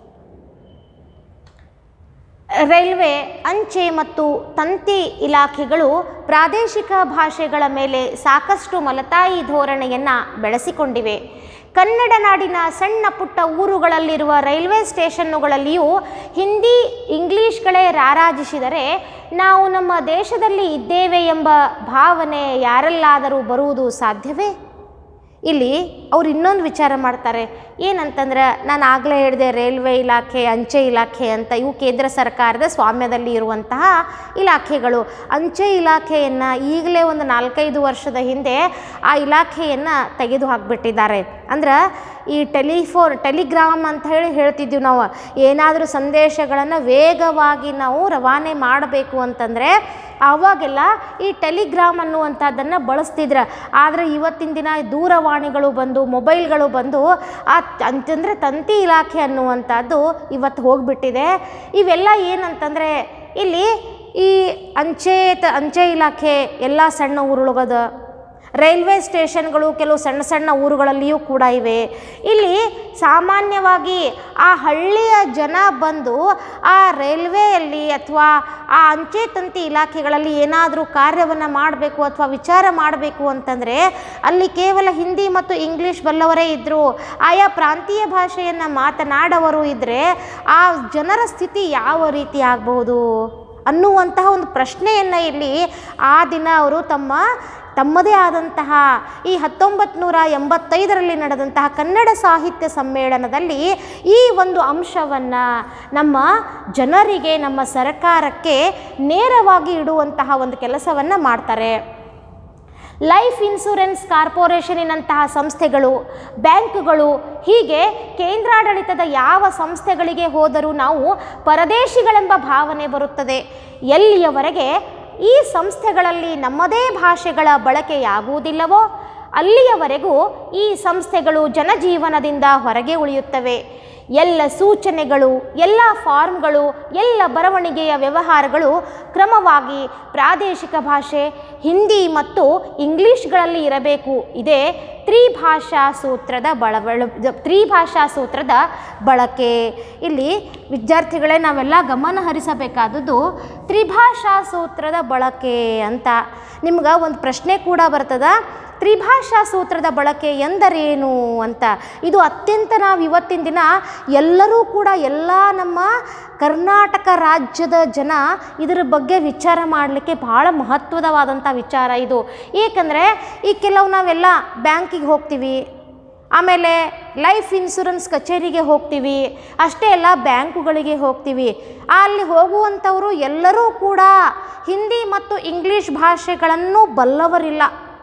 ರೈಲ್ವೆ ಅಂಚೆ ಮತ್ತು ತಂತಿ ಇಲಾಖೆಗಳು ಪ್ರಾದೇಶಿಕ ಭಾಷೆಗಳ ಮೇಲೆ ಸಾಕಷ್ಟು ಮಲತಾಯಿ ಧೋರಣೆಯನ್ನು ಬೆಳೆಸಿಕೊಂಡಿವೆ ಕನ್ನಡ ನಾಡಿನ ಸಣ್ಣ ಪುಟ್ಟ ಊರುಗಳಲ್ಲಿರುವ ರೈಲ್ವೆ ಸ್ಟೇಷನ್ನುಗಳಲ್ಲಿಯೂ ಹಿಂದಿ ಇಂಗ್ಲೀಷ್ಗಳೇ ರಾರಾಜಿಸಿದರೆ ನಾವು ನಮ್ಮ ದೇಶದಲ್ಲಿ ಇದ್ದೇವೆ ಎಂಬ ಭಾವನೆ ಯಾರಲ್ಲಾದರೂ ಬರುವುದು ಸಾಧ್ಯವೇ ಇಲ್ಲಿ ಅವ್ರು ಇನ್ನೊಂದು ವಿಚಾರ ಮಾಡ್ತಾರೆ ಏನಂತಂದ್ರೆ ನಾನು ಆಗಲೇ ಹೇಳಿದೆ ರೈಲ್ವೆ ಇಲಾಖೆ ಅಂಚೆ ಇಲಾಖೆ ಅಂತ ಇವು ಕೇಂದ್ರ ಸರ್ಕಾರದ ಸ್ವಾಮ್ಯದಲ್ಲಿ ಇರುವಂತಹ ಇಲಾಖೆಗಳು ಅಂಚೆ ಇಲಾಖೆಯನ್ನು ಈಗಲೇ ಒಂದು ನಾಲ್ಕೈದು ವರ್ಷದ ಹಿಂದೆ ಆ ಇಲಾಖೆಯನ್ನು ತೆಗೆದು ಹಾಕಿಬಿಟ್ಟಿದ್ದಾರೆ ಅಂದ್ರೆ ಈ ಟೆಲಿಫೋನ್ ಟೆಲಿಗ್ರಾಮ್ ಅಂತ ಹೇಳಿ ಹೇಳ್ತಿದ್ದೀವಿ ನಾವು ಏನಾದರೂ ಸಂದೇಶಗಳನ್ನು ವೇಗವಾಗಿ ನಾವು ರವಾನೆ ಮಾಡಬೇಕು ಅಂತಂದರೆ ಆವಾಗೆಲ್ಲ ಈ ಟೆಲಿಗ್ರಾಮ್ ಅನ್ನುವಂಥದ್ದನ್ನು ಬಳಸ್ತಿದ್ರು ಆದರೆ ಇವತ್ತಿನ ದಿನ ದೂರವಾಣಿಗಳು ಬಂದು ಮೊಬೈಲ್ಗಳು ಬಂದು ಆ ಅಂತಂದರೆ ತಂತಿ ಇಲಾಖೆ ಅನ್ನುವಂಥದ್ದು ಇವತ್ತು ಹೋಗಿಬಿಟ್ಟಿದೆ ಇವೆಲ್ಲ ಏನಂತಂದರೆ ಇಲ್ಲಿ ಈ ಅಂಚೆ ತ ಅಂಚೆ ಇಲಾಖೆ ಎಲ್ಲ ಸಣ್ಣ ಊರೊಳಗದ ರೈಲ್ವೆ ಸ್ಟೇಷನ್ಗಳು ಕೆಲವು ಸಣ್ಣ ಸಣ್ಣ ಊರುಗಳಲ್ಲಿಯೂ ಕೂಡ ಇವೆ ಇಲ್ಲಿ ಸಾಮಾನ್ಯವಾಗಿ ಆ ಹಳ್ಳಿಯ ಜನ ಬಂದು ಆ ರೈಲ್ವೆಯಲ್ಲಿ ಅಥವಾ ಆ ಅಂಚೆ ತಂತಿ ಇಲಾಖೆಗಳಲ್ಲಿ ಏನಾದರೂ ಕಾರ್ಯವನ್ನು ಮಾಡಬೇಕು ಅಥವಾ ವಿಚಾರ ಮಾಡಬೇಕು ಅಂತಂದರೆ ಅಲ್ಲಿ ಕೇವಲ ಹಿಂದಿ ಮತ್ತು ಇಂಗ್ಲೀಷ್ ಬಲ್ಲವರೇ ಇದ್ದರು ಆಯಾ ಪ್ರಾಂತೀಯ ಭಾಷೆಯನ್ನು ಮಾತನಾಡವರು ಇದ್ದರೆ ಆ ಜನರ ಸ್ಥಿತಿ ಯಾವ ರೀತಿ ಆಗಬಹುದು ಅನ್ನುವಂತಹ ಒಂದು ಪ್ರಶ್ನೆಯನ್ನು ಇಲ್ಲಿ ಆ ದಿನ ಅವರು ತಮ್ಮ ತಮ್ಮದೇ ಆದಂತಹ ಈ ಹತ್ತೊಂಬತ್ತು ನೂರ ಎಂಬತ್ತೈದರಲ್ಲಿ ನಡೆದಂತಹ ಕನ್ನಡ ಸಾಹಿತ್ಯ ಸಮ್ಮೇಳನದಲ್ಲಿ ಈ ಒಂದು ಅಂಶವನ್ನು ನಮ್ಮ ಜನರಿಗೆ ನಮ್ಮ ಸರ್ಕಾರಕ್ಕೆ ನೇರವಾಗಿ ಇಡುವಂತಹ ಒಂದು ಕೆಲಸವನ್ನು ಮಾಡ್ತಾರೆ ಲೈಫ್ ಇನ್ಶೂರೆನ್ಸ್ ಕಾರ್ಪೊರೇಷನಿನಂತಹ ಸಂಸ್ಥೆಗಳು ಬ್ಯಾಂಕುಗಳು ಹೀಗೆ ಕೇಂದ್ರಾಡಳಿತದ ಯಾವ ಸಂಸ್ಥೆಗಳಿಗೆ ಹೋದರೂ ನಾವು ಪರದೇಶಿಗಳೆಂಬ ಭಾವನೆ ಬರುತ್ತದೆ ಎಲ್ಲಿಯವರೆಗೆ ಈ ಸಂಸ್ಥೆಗಳಲ್ಲಿ ನಮ್ಮದೇ ಭಾಷೆಗಳ ಬಳಕೆಯಾಗುವುದಿಲ್ಲವೋ ಅಲ್ಲಿಯವರೆಗೂ ಈ ಸಂಸ್ಥೆಗಳು ಜನಜೀವನದಿಂದ ಹೊರಗೆ ಉಳಿಯುತ್ತವೆ ಎಲ್ಲ ಸೂಚನೆಗಳು ಎಲ್ಲ ಫಾರ್ಮ್ಗಳು ಎಲ್ಲ ಬರವಣಿಗೆಯ ವ್ಯವಹಾರಗಳು ಕ್ರಮವಾಗಿ ಪ್ರಾದೇಶಿಕ ಭಾಷೆ ಹಿಂದಿ ಮತ್ತು ಇಂಗ್ಲೀಷ್ಗಳಲ್ಲಿ ಇರಬೇಕು ಇದೇ ತ್ರಿಭಾಷಾ ಸೂತ್ರದ ಬಳವಳ ತ್ರಿಭಾಷಾ ಸೂತ್ರದ ಬಳಕೆ ಇಲ್ಲಿ ವಿದ್ಯಾರ್ಥಿಗಳೇ ನಾವೆಲ್ಲ ಗಮನ ಹರಿಸಬೇಕಾದದ್ದು ತ್ರಿಭಾಷಾ ಸೂತ್ರದ ಬಳಕೆ ಅಂತ ನಿಮ್ಗೆ ಒಂದು ಪ್ರಶ್ನೆ ಕೂಡ ಬರ್ತದ ತ್ರಿಭಾಷಾ ಸೂತ್ರದ ಬಳಕೆ ಎಂದರೇನು ಅಂತ ಇದು ಅತ್ಯಂತ ನಾವು ಇವತ್ತಿನ ದಿನ ಎಲ್ಲರೂ ಕೂಡ ಎಲ್ಲ ನಮ್ಮ ಕರ್ನಾಟಕ ರಾಜ್ಯದ ಜನ ಇದರ ಬಗ್ಗೆ ವಿಚಾರ ಮಾಡಲಿಕ್ಕೆ ಭಾಳ ಮಹತ್ವದವಾದಂಥ ವಿಚಾರ ಇದು ಏಕೆಂದರೆ ಈ ಕೆಲವು ನಾವೆಲ್ಲ ಬ್ಯಾಂಕಿಗೆ ಹೋಗ್ತೀವಿ ಆಮೇಲೆ ಲೈಫ್ ಇನ್ಶೂರೆನ್ಸ್ ಕಚೇರಿಗೆ ಹೋಗ್ತೀವಿ ಅಷ್ಟೇ ಅಲ್ಲ ಬ್ಯಾಂಕುಗಳಿಗೆ ಹೋಗ್ತೀವಿ ಅಲ್ಲಿ ಹೋಗುವಂಥವರು ಎಲ್ಲರೂ ಕೂಡ ಹಿಂದಿ ಮತ್ತು ಇಂಗ್ಲೀಷ್ ಭಾಷೆಗಳನ್ನು ಬಲ್ಲವರಿಲ್ಲ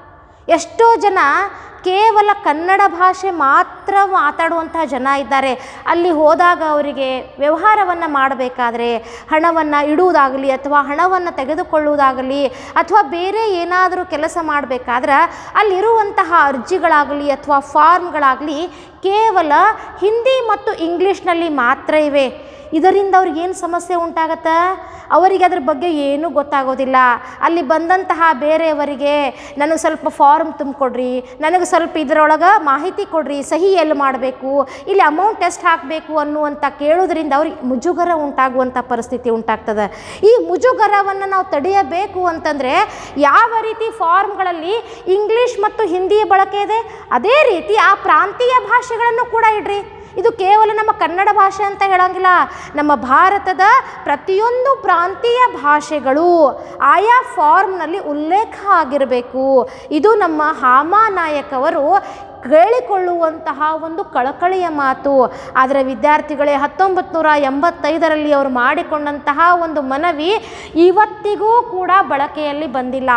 ಎಷ್ಟೋ ಜನ ಕೇವಲ ಕನ್ನಡ ಭಾಷೆ ಮಾತ್ರ ಮಾತಾಡುವಂತಹ ಜನ ಇದ್ದಾರೆ ಅಲ್ಲಿ ಹೋದಾಗ ಅವರಿಗೆ ವ್ಯವಹಾರವನ್ನು ಮಾಡಬೇಕಾದ್ರೆ ಹಣವನ್ನು ಇಡುವುದಾಗಲಿ ಅಥವಾ ಹಣವನ್ನು ತೆಗೆದುಕೊಳ್ಳುವುದಾಗಲಿ ಅಥವಾ ಬೇರೆ ಏನಾದರೂ ಕೆಲಸ ಮಾಡಬೇಕಾದ್ರೆ ಅಲ್ಲಿರುವಂತಹ ಅರ್ಜಿಗಳಾಗಲಿ ಅಥವಾ ಫಾರ್ಮ್ಗಳಾಗಲಿ ಕೇವಲ ಹಿಂದಿ ಮತ್ತು ಇಂಗ್ಲೀಷ್ನಲ್ಲಿ ಮಾತ್ರ ಇವೆ ಇದರಿಂದ ಅವ್ರಿಗೆ ಏನು ಸಮಸ್ಯೆ ಉಂಟಾಗತ್ತೆ ಅವರಿಗೆ ಅದ್ರ ಬಗ್ಗೆ ಏನೂ ಗೊತ್ತಾಗೋದಿಲ್ಲ ಅಲ್ಲಿ ಬಂದಂತಹ ಬೇರೆಯವರಿಗೆ ನನಗೆ ಸ್ವಲ್ಪ ಫಾರ್ಮ್ ತುಂಬಿಕೊಡ್ರಿ ನನಗೆ ಸ್ವಲ್ಪ ಇದರೊಳಗೆ ಮಾಹಿತಿ ಕೊಡ್ರಿ ಸಹಿ ಎಲ್ಲಿ ಮಾಡಬೇಕು ಇಲ್ಲಿ ಅಮೌಂಟ್ ಎಷ್ಟು ಹಾಕಬೇಕು ಅನ್ನುವಂಥ ಕೇಳೋದ್ರಿಂದ ಅವ್ರಿಗೆ ಮುಜುಗರ ಉಂಟಾಗುವಂಥ ಪರಿಸ್ಥಿತಿ ಉಂಟಾಗ್ತದೆ ಈ ಮುಜುಗರವನ್ನು ನಾವು ತಡೆಯಬೇಕು ಅಂತಂದರೆ ಯಾವ ರೀತಿ ಫಾರ್ಮ್ಗಳಲ್ಲಿ ಇಂಗ್ಲೀಷ್ ಮತ್ತು ಹಿಂದಿಯ ಬಳಕೆ ಇದೆ ಅದೇ ರೀತಿ ಆ ಪ್ರಾಂತೀಯ ಭಾಷೆಗಳನ್ನು ಕೂಡ ಇಡ್ರಿ ಇದು ಕೇವಲ ನಮ್ಮ ಕನ್ನಡ ಭಾಷೆ ಅಂತ ಹೇಳೋಂಗಿಲ್ಲ ನಮ್ಮ ಭಾರತದ ಪ್ರತಿಯೊಂದು ಪ್ರಾಂತೀಯ ಭಾಷೆಗಳು ಆಯಾ ಫಾರ್ಮ್ನಲ್ಲಿ ಉಲ್ಲೇಖ ಆಗಿರಬೇಕು ಇದು ನಮ್ಮ ಹಾಮಾನಾಯಕ್ ಅವರು ಕೇಳಿಕೊಳ್ಳುವಂತಹ ಒಂದು ಕಳಕಳಿಯ ಮಾತು ಆದರೆ ವಿದ್ಯಾರ್ಥಿಗಳೇ ಹತ್ತೊಂಬತ್ತು ನೂರ ಎಂಬತ್ತೈದರಲ್ಲಿ ಅವರು ಮಾಡಿಕೊಂಡಂತಹ ಒಂದು ಮನವಿ ಇವತ್ತಿಗೂ ಕೂಡ ಬಳಕೆಯಲ್ಲಿ ಬಂದಿಲ್ಲ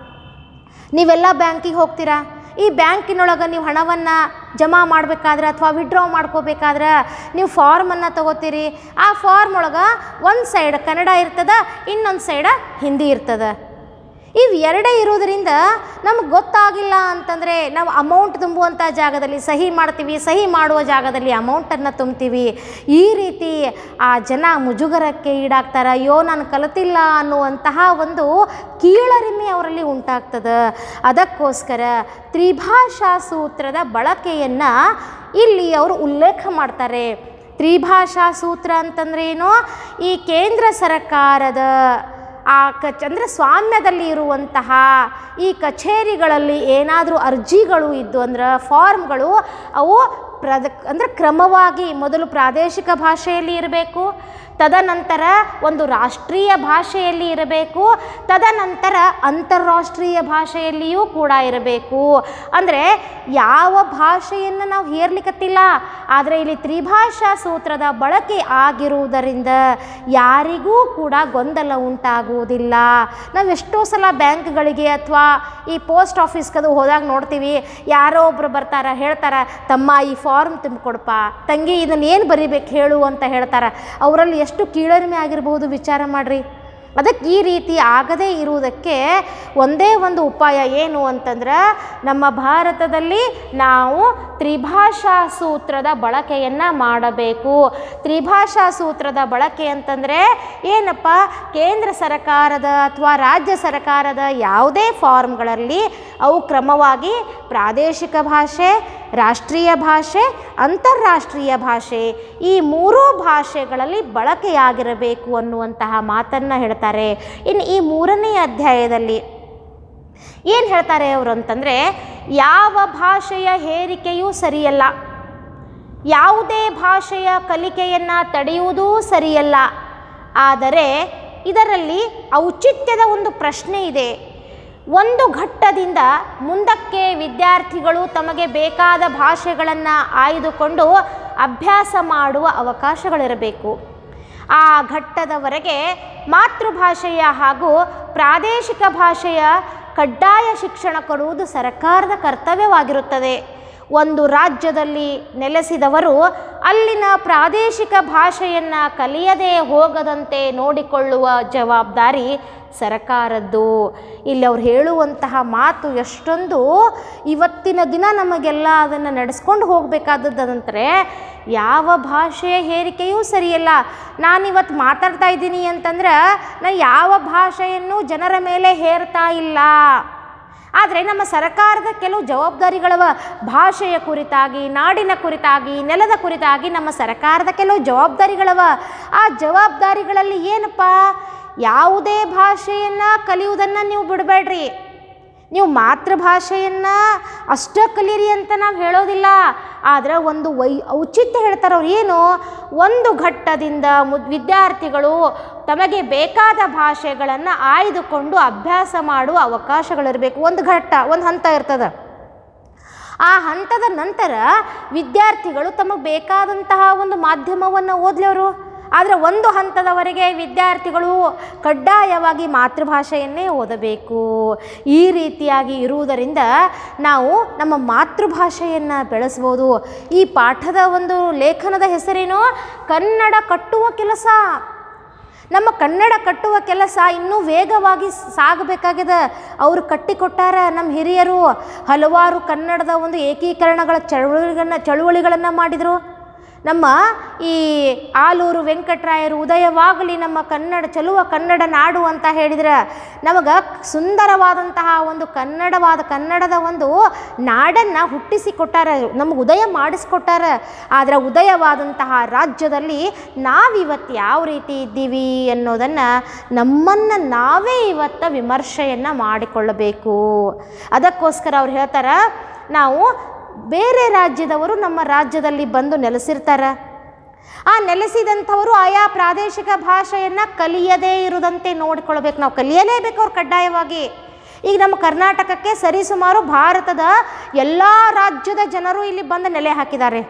ನೀವೆಲ್ಲ ಬ್ಯಾಂಕಿಗೆ ಹೋಗ್ತೀರಾ ಈ ಬ್ಯಾಂಕಿನೊಳಗೆ ನೀವು ಹಣವನ್ನು ಜಮಾ ಮಾಡಬೇಕಾದ್ರೆ ಅಥವಾ ವಿಡ್ರಾ ಮಾಡ್ಕೋಬೇಕಾದ್ರೆ ನೀವು ಫಾರ್ಮನ್ನು ತಗೋತೀರಿ ಆ ಫಾರ್ಮ್ ಒಳಗೆ ಒಂದು ಸೈಡ್ ಕನ್ನಡ ಇರ್ತದ ಇನ್ನೊಂದು ಸೈಡ ಹಿಂದಿ ಇರ್ತದ ಇವು ಎರಡೇ ಇರೋದ್ರಿಂದ ನಮ್ಗೆ ಗೊತ್ತಾಗಿಲ್ಲ ಅಂತಂದರೆ ನಾವು ಅಮೌಂಟ್ ತುಂಬುವಂಥ ಜಾಗದಲ್ಲಿ ಸಹಿ ಮಾಡ್ತೀವಿ ಸಹಿ ಮಾಡುವ ಜಾಗದಲ್ಲಿ ಅಮೌಂಟನ್ನು ತುಂಬ್ತೀವಿ ಈ ರೀತಿ ಆ ಜನ ಮುಜುಗರಕ್ಕೆ ಈಡಾಗ್ತಾರೆ ಅಯ್ಯೋ ನಾನು ಕಲಿತಿಲ್ಲ ಅನ್ನುವಂತಹ ಒಂದು ಕೀಳರಿಮೆ ಅವರಲ್ಲಿ ಉಂಟಾಗ್ತದೆ ಅದಕ್ಕೋಸ್ಕರ ತ್ರಿಭಾಷಾ ಸೂತ್ರದ ಬಳಕೆಯನ್ನು ಇಲ್ಲಿ ಅವರು ಉಲ್ಲೇಖ ಮಾಡ್ತಾರೆ ತ್ರಿಭಾಷಾ ಸೂತ್ರ ಅಂತಂದ್ರೆ ಏನು ಈ ಕೇಂದ್ರ ಸರ್ಕಾರದ ಆ ಕಚ್ ಅಂದರೆ ಸ್ವಾಮ್ಯದಲ್ಲಿ ಇರುವಂತಹ ಈ ಕಚೇರಿಗಳಲ್ಲಿ ಏನಾದರೂ ಅರ್ಜಿಗಳು ಇದ್ದು ಅಂದ್ರೆ ಫಾರ್ಮ್ಗಳು ಅವು ಪ್ರದ ಅಂದರೆ ಕ್ರಮವಾಗಿ ಮೊದಲು ಪ್ರಾದೇಶಿಕ ಭಾಷೆಯಲ್ಲಿ ಇರಬೇಕು ತದನಂತರ ಒಂದು ರಾಷ್ಟ್ರೀಯ ಭಾಷೆಯಲ್ಲಿ ಇರಬೇಕು ತದನಂತರ ಅಂತಾರಾಷ್ಟ್ರೀಯ ಭಾಷೆಯಲ್ಲಿಯೂ ಕೂಡ ಇರಬೇಕು ಅಂದರೆ ಯಾವ ಭಾಷೆಯನ್ನು ನಾವು ಹೇರ್ಲಿಕ್ಕತ್ತಿಲ್ಲ ಆದರೆ ಇಲ್ಲಿ ತ್ರಿಭಾಷಾ ಸೂತ್ರದ ಬಳಕೆ ಆಗಿರುವುದರಿಂದ ಯಾರಿಗೂ ಕೂಡ ಗೊಂದಲ ಉಂಟಾಗುವುದಿಲ್ಲ ನಾವು ಎಷ್ಟೋ ಸಲ ಬ್ಯಾಂಕ್ಗಳಿಗೆ ಅಥವಾ ಈ ಪೋಸ್ಟ್ ಆಫೀಸ್ಗದು ಹೋದಾಗ ನೋಡ್ತೀವಿ ಯಾರೋ ಒಬ್ರು ಬರ್ತಾರ ಹೇಳ್ತಾರ ತಮ್ಮ ಈ ಫಾರ್ಮ್ ತುಂಬಿಕೊಡಪ್ಪ ತಂಗಿ ಇದನ್ನು ಏನು ಬರಿಬೇಕು ಹೇಳು ಅಂತ ಹೇಳ್ತಾರೆ ಅವರಲ್ಲಿ ಎಷ್ಟು ಕೀಳರಿಮೆ ಆಗಿರ್ಬೋದು ವಿಚಾರ ಮಾಡಿರಿ ಅದಕ್ಕೆ ಈ ರೀತಿ ಆಗದೇ ಇರುವುದಕ್ಕೆ ಒಂದೇ ಒಂದು ಉಪಾಯ ಏನು ಅಂತಂದ್ರೆ ನಮ್ಮ ಭಾರತದಲ್ಲಿ ನಾವು ತ್ರಿಭಾಷಾ ಸೂತ್ರದ ಬಳಕೆಯನ್ನು ಮಾಡಬೇಕು ತ್ರಿಭಾಷಾ ಸೂತ್ರದ ಬಳಕೆ ಅಂತಂದರೆ ಏನಪ್ಪ ಕೇಂದ್ರ ಸರ್ಕಾರದ ಅಥವಾ ರಾಜ್ಯ ಸರ್ಕಾರದ ಯಾವುದೇ ಫಾರ್ಮ್ಗಳಲ್ಲಿ ಅವು ಕ್ರಮವಾಗಿ ಪ್ರಾದೇಶಿಕ ಭಾಷೆ ರಾಷ್ಟ್ರೀಯ ಭಾಷೆ ಅಂತಾರಾಷ್ಟ್ರೀಯ ಭಾಷೆ ಈ ಮೂರೂ ಭಾಷೆಗಳಲ್ಲಿ ಬಳಕೆಯಾಗಿರಬೇಕು ಅನ್ನುವಂತಹ ಮಾತನ್ನು ಹೇಳ್ತಾರೆ ಇನ್ನು ಈ ಮೂರನೇ ಅಧ್ಯಾಯದಲ್ಲಿ ಏನು ಹೇಳ್ತಾರೆ ಅವರು ಅಂತಂದರೆ ಯಾವ ಭಾಷೆಯ ಹೇರಿಕೆಯೂ ಸರಿಯಲ್ಲ ಯಾವುದೇ ಭಾಷೆಯ ಕಲಿಕೆಯನ್ನು ತಡೆಯುವುದೂ ಸರಿಯಲ್ಲ ಆದರೆ ಇದರಲ್ಲಿ ಔಚಿತ್ಯದ ಒಂದು ಪ್ರಶ್ನೆ ಇದೆ ಒಂದು ಘಟ್ಟದಿಂದ ಮುಂದಕ್ಕೆ ವಿದ್ಯಾರ್ಥಿಗಳು ತಮಗೆ ಬೇಕಾದ ಭಾಷೆಗಳನ್ನು ಆಯ್ದುಕೊಂಡು ಅಭ್ಯಾಸ ಮಾಡುವ ಅವಕಾಶಗಳಿರಬೇಕು ಆ ಘಟ್ಟದವರೆಗೆ ಮಾತೃಭಾಷೆಯ ಹಾಗೂ ಪ್ರಾದೇಶಿಕ ಭಾಷೆಯ ಕಡ್ಡಾಯ ಶಿಕ್ಷಣ ಕೊಡುವುದು ಸರ್ಕಾರದ ಕರ್ತವ್ಯವಾಗಿರುತ್ತದೆ ಒಂದು ರಾಜ್ಯದಲ್ಲಿ ನೆಲೆಸಿದವರು ಅಲ್ಲಿನ ಪ್ರಾದೇಶಿಕ ಭಾಷೆಯನ್ನು ಕಲಿಯದೇ ಹೋಗದಂತೆ ನೋಡಿಕೊಳ್ಳುವ ಜವಾಬ್ದಾರಿ ಸರ್ಕಾರದ್ದು ಇಲ್ಲಿ ಅವ್ರು ಹೇಳುವಂತಹ ಮಾತು ಎಷ್ಟೊಂದು ಇವತ್ತಿನ ದಿನ ನಮಗೆಲ್ಲ ಅದನ್ನು ನಡೆಸ್ಕೊಂಡು ಹೋಗಬೇಕಾದದ್ದಂದರೆ ಯಾವ ಭಾಷೆಯ ಹೇರಿಕೆಯೂ ಸರಿಯಲ್ಲ ನಾನಿವತ್ತು ಮಾತಾಡ್ತಾ ಇದ್ದೀನಿ ಅಂತಂದ್ರೆ ನಾ ಯಾವ ಭಾಷೆಯನ್ನು ಜನರ ಮೇಲೆ ಹೇರ್ತಾ ಇಲ್ಲ ಆದರೆ ನಮ್ಮ ಸರ್ಕಾರದ ಕೆಲವು ಜವಾಬ್ದಾರಿಗಳವ ಭಾಷೆಯ ಕುರಿತಾಗಿ ನಾಡಿನ ಕುರಿತಾಗಿ ನೆಲದ ಕುರಿತಾಗಿ ನಮ್ಮ ಸರ್ಕಾರದ ಕೆಲವು ಜವಾಬ್ದಾರಿಗಳವ ಆ ಜವಾಬ್ದಾರಿಗಳಲ್ಲಿ ಏನಪ್ಪ ಯಾವುದೇ ಭಾಷೆಯನ್ನು ಕಲಿಯುವುದನ್ನು ನೀವು ಬಿಡಬೇಡ್ರಿ ನೀವು ಮಾತೃಭಾಷೆಯನ್ನು ಅಷ್ಟೇ ಕಲೀರಿ ಅಂತ ನಾವು ಹೇಳೋದಿಲ್ಲ ಆದರೆ ಒಂದು ವೈ ಔಚಿತ್ಯ ಹೇಳ್ತಾರೆ ಅವ್ರು ಏನು ಒಂದು ಘಟ್ಟದಿಂದ ಮುದ್ ವಿದ್ಯಾರ್ಥಿಗಳು ತಮಗೆ ಬೇಕಾದ ಭಾಷೆಗಳನ್ನು ಆಯ್ದುಕೊಂಡು ಅಭ್ಯಾಸ ಮಾಡುವ ಅವಕಾಶಗಳಿರಬೇಕು ಒಂದು ಘಟ್ಟ ಒಂದು ಹಂತ ಇರ್ತದೆ ಆ ಹಂತದ ನಂತರ ವಿದ್ಯಾರ್ಥಿಗಳು ತಮಗೆ ಬೇಕಾದಂತಹ ಒಂದು ಮಾಧ್ಯಮವನ್ನು ಓದಲಿ ಅವರು ಆದರೆ ಒಂದು ಹಂತದವರೆಗೆ ವಿದ್ಯಾರ್ಥಿಗಳು ಕಡ್ಡಾಯವಾಗಿ ಮಾತೃಭಾಷೆಯನ್ನೇ ಓದಬೇಕು ಈ ರೀತಿಯಾಗಿ ಇರುವುದರಿಂದ ನಾವು ನಮ್ಮ ಮಾತೃಭಾಷೆಯನ್ನು ಬೆಳೆಸ್ಬೋದು ಈ ಪಾಠದ ಒಂದು ಲೇಖನದ ಹೆಸರೇನು ಕನ್ನಡ ಕಟ್ಟುವ ಕೆಲಸ ನಮ್ಮ ಕನ್ನಡ ಕಟ್ಟುವ ಕೆಲಸ ಇನ್ನೂ ವೇಗವಾಗಿ ಸಾಗಬೇಕಾಗಿದೆ ಅವರು ಕಟ್ಟಿಕೊಟ್ಟಾರ ನಮ್ಮ ಹಿರಿಯರು ಹಲವಾರು ಕನ್ನಡದ ಒಂದು ಏಕೀಕರಣಗಳ ಚಳುವಳಿಗಳನ್ನ ಚಳುವಳಿಗಳನ್ನು ಮಾಡಿದರು ನಮ್ಮ ಈ ಆಲೂರು ವೆಂಕಟರಾಯರು ಉದಯವಾಗಲಿ ನಮ್ಮ ಕನ್ನಡ ಚಲುವ ಕನ್ನಡ ನಾಡು ಅಂತ ಹೇಳಿದ್ರೆ ನಮಗೆ ಸುಂದರವಾದಂತಹ ಒಂದು ಕನ್ನಡವಾದ ಕನ್ನಡದ ಒಂದು ನಾಡನ್ನು ಹುಟ್ಟಿಸಿಕೊಟ್ಟಾರ ನಮಗೆ ಉದಯ ಮಾಡಿಸ್ಕೊಟ್ಟಾರ ಆದರೆ ಉದಯವಾದಂತಹ ರಾಜ್ಯದಲ್ಲಿ ನಾವಿವತ್ತು ಯಾವ ರೀತಿ ಇದ್ದೀವಿ ಅನ್ನೋದನ್ನು ನಮ್ಮನ್ನು ನಾವೇ ಇವತ್ತು ವಿಮರ್ಶೆಯನ್ನು ಮಾಡಿಕೊಳ್ಳಬೇಕು ಅದಕ್ಕೋಸ್ಕರ ಅವ್ರು ಹೇಳ್ತಾರೆ ನಾವು ಬೇರೆ ರಾಜ್ಯದವರು ನಮ್ಮ ರಾಜ್ಯದಲ್ಲಿ ಬಂದು ನೆಲೆಸಿರ್ತಾರೆ ಆ ನೆಲೆಸಿದಂಥವರು ಆಯಾ ಪ್ರಾದೇಶಿಕ ಭಾಷೆಯನ್ನು ಕಲಿಯದೇ ಇರುವುದಂತೆ ನೋಡಿಕೊಳ್ಬೇಕು ನಾವು ಕಲಿಯಲೇಬೇಕು ಅವ್ರು ಕಡ್ಡಾಯವಾಗಿ ಈಗ ನಮ್ಮ ಕರ್ನಾಟಕಕ್ಕೆ ಸರಿಸುಮಾರು ಭಾರತದ ಎಲ್ಲ ರಾಜ್ಯದ ಜನರು ಇಲ್ಲಿ ಬಂದು ನೆಲೆ ಹಾಕಿದ್ದಾರೆ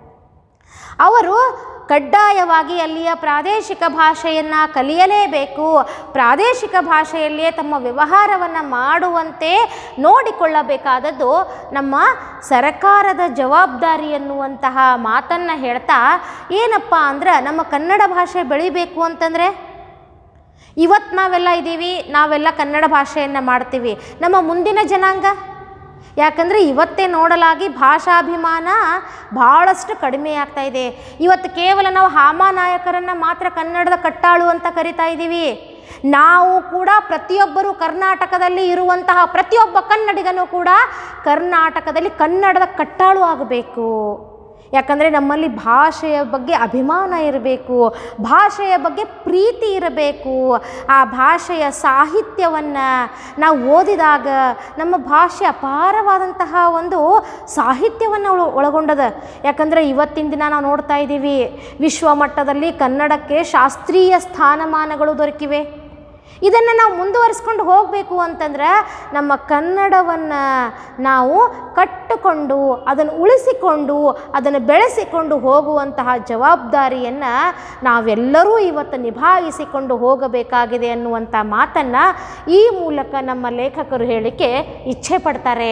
ಅವರು ಕಡ್ಡಾಯವಾಗಿ ಅಲ್ಲಿಯ ಪ್ರಾದೇಶಿಕ ಭಾಷೆಯನ್ನು ಕಲಿಯಲೇಬೇಕು ಪ್ರಾದೇಶಿಕ ಭಾಷೆಯಲ್ಲಿಯೇ ತಮ್ಮ ವ್ಯವಹಾರವನ್ನು ಮಾಡುವಂತೆ ನೋಡಿಕೊಳ್ಳಬೇಕಾದದ್ದು ನಮ್ಮ ಸರ್ಕಾರದ ಜವಾಬ್ದಾರಿ ಎನ್ನುವಂತಹ ಮಾತನ್ನು ಹೇಳ್ತಾ ಏನಪ್ಪ ಅಂದ್ರೆ ನಮ್ಮ ಕನ್ನಡ ಭಾಷೆ ಬೆಳಿಬೇಕು ಅಂತಂದರೆ ಇವತ್ತು ನಾವೆಲ್ಲ ಇದ್ದೀವಿ ನಾವೆಲ್ಲ ಕನ್ನಡ ಭಾಷೆಯನ್ನು ಮಾಡ್ತೀವಿ ನಮ್ಮ ಮುಂದಿನ ಜನಾಂಗ ಯಾಕಂದರೆ ಇವತ್ತೇ ನೋಡಲಾಗಿ ಭಾಷಾಭಿಮಾನ ಭಾಳಷ್ಟು ಕಡಿಮೆ ಆಗ್ತಾ ಇದೆ ಇವತ್ತು ಕೇವಲ ನಾವು ಹಾಮಾನಾಯಕರನ್ನು ಮಾತ್ರ ಕನ್ನಡದ ಕಟ್ಟಾಳು ಅಂತ ಕರಿತಾ ಇದ್ದೀವಿ ನಾವು ಕೂಡ ಪ್ರತಿಯೊಬ್ಬರು ಕರ್ನಾಟಕದಲ್ಲಿ ಇರುವಂತಹ ಪ್ರತಿಯೊಬ್ಬ ಕನ್ನಡಿಗನೂ ಕೂಡ ಕರ್ನಾಟಕದಲ್ಲಿ ಕನ್ನಡದ ಕಟ್ಟಾಳು ಆಗಬೇಕು ಯಾಕಂದರೆ ನಮ್ಮಲ್ಲಿ ಭಾಷೆಯ ಬಗ್ಗೆ ಅಭಿಮಾನ ಇರಬೇಕು ಭಾಷೆಯ ಬಗ್ಗೆ ಪ್ರೀತಿ ಇರಬೇಕು ಆ ಭಾಷೆಯ ಸಾಹಿತ್ಯವನ್ನು ನಾವು ಓದಿದಾಗ ನಮ್ಮ ಭಾಷೆ ಅಪಾರವಾದಂತಹ ಒಂದು ಸಾಹಿತ್ಯವನ್ನು ಒಳ ಒಳಗೊಂಡದ ಯಾಕಂದರೆ ಇವತ್ತಿನ ದಿನ ನಾವು ನೋಡ್ತಾ ಇದ್ದೀವಿ ವಿಶ್ವ ಮಟ್ಟದಲ್ಲಿ ಕನ್ನಡಕ್ಕೆ ಶಾಸ್ತ್ರೀಯ ಸ್ಥಾನಮಾನಗಳು ದೊರಕಿವೆ ಇದನ್ನು ನಾವು ಮುಂದುವರಿಸ್ಕೊಂಡು ಹೋಗಬೇಕು ಅಂತಂದ್ರೆ ನಮ್ಮ ಕನ್ನಡವನ್ನು ನಾವು ಕಟ್ಟಿಕೊಂಡು ಅದನ್ನು ಉಳಿಸಿಕೊಂಡು ಅದನ್ನು ಬೆಳೆಸಿಕೊಂಡು ಹೋಗುವಂತಹ ಜವಾಬ್ದಾರಿಯನ್ನು ನಾವೆಲ್ಲರೂ ಇವತ್ತು ನಿಭಾಯಿಸಿಕೊಂಡು ಹೋಗಬೇಕಾಗಿದೆ ಅನ್ನುವಂಥ ಮಾತನ್ನು ಈ ಮೂಲಕ ನಮ್ಮ ಲೇಖಕರು ಹೇಳಿಕೆ ಇಚ್ಛೆ ಪಡ್ತಾರೆ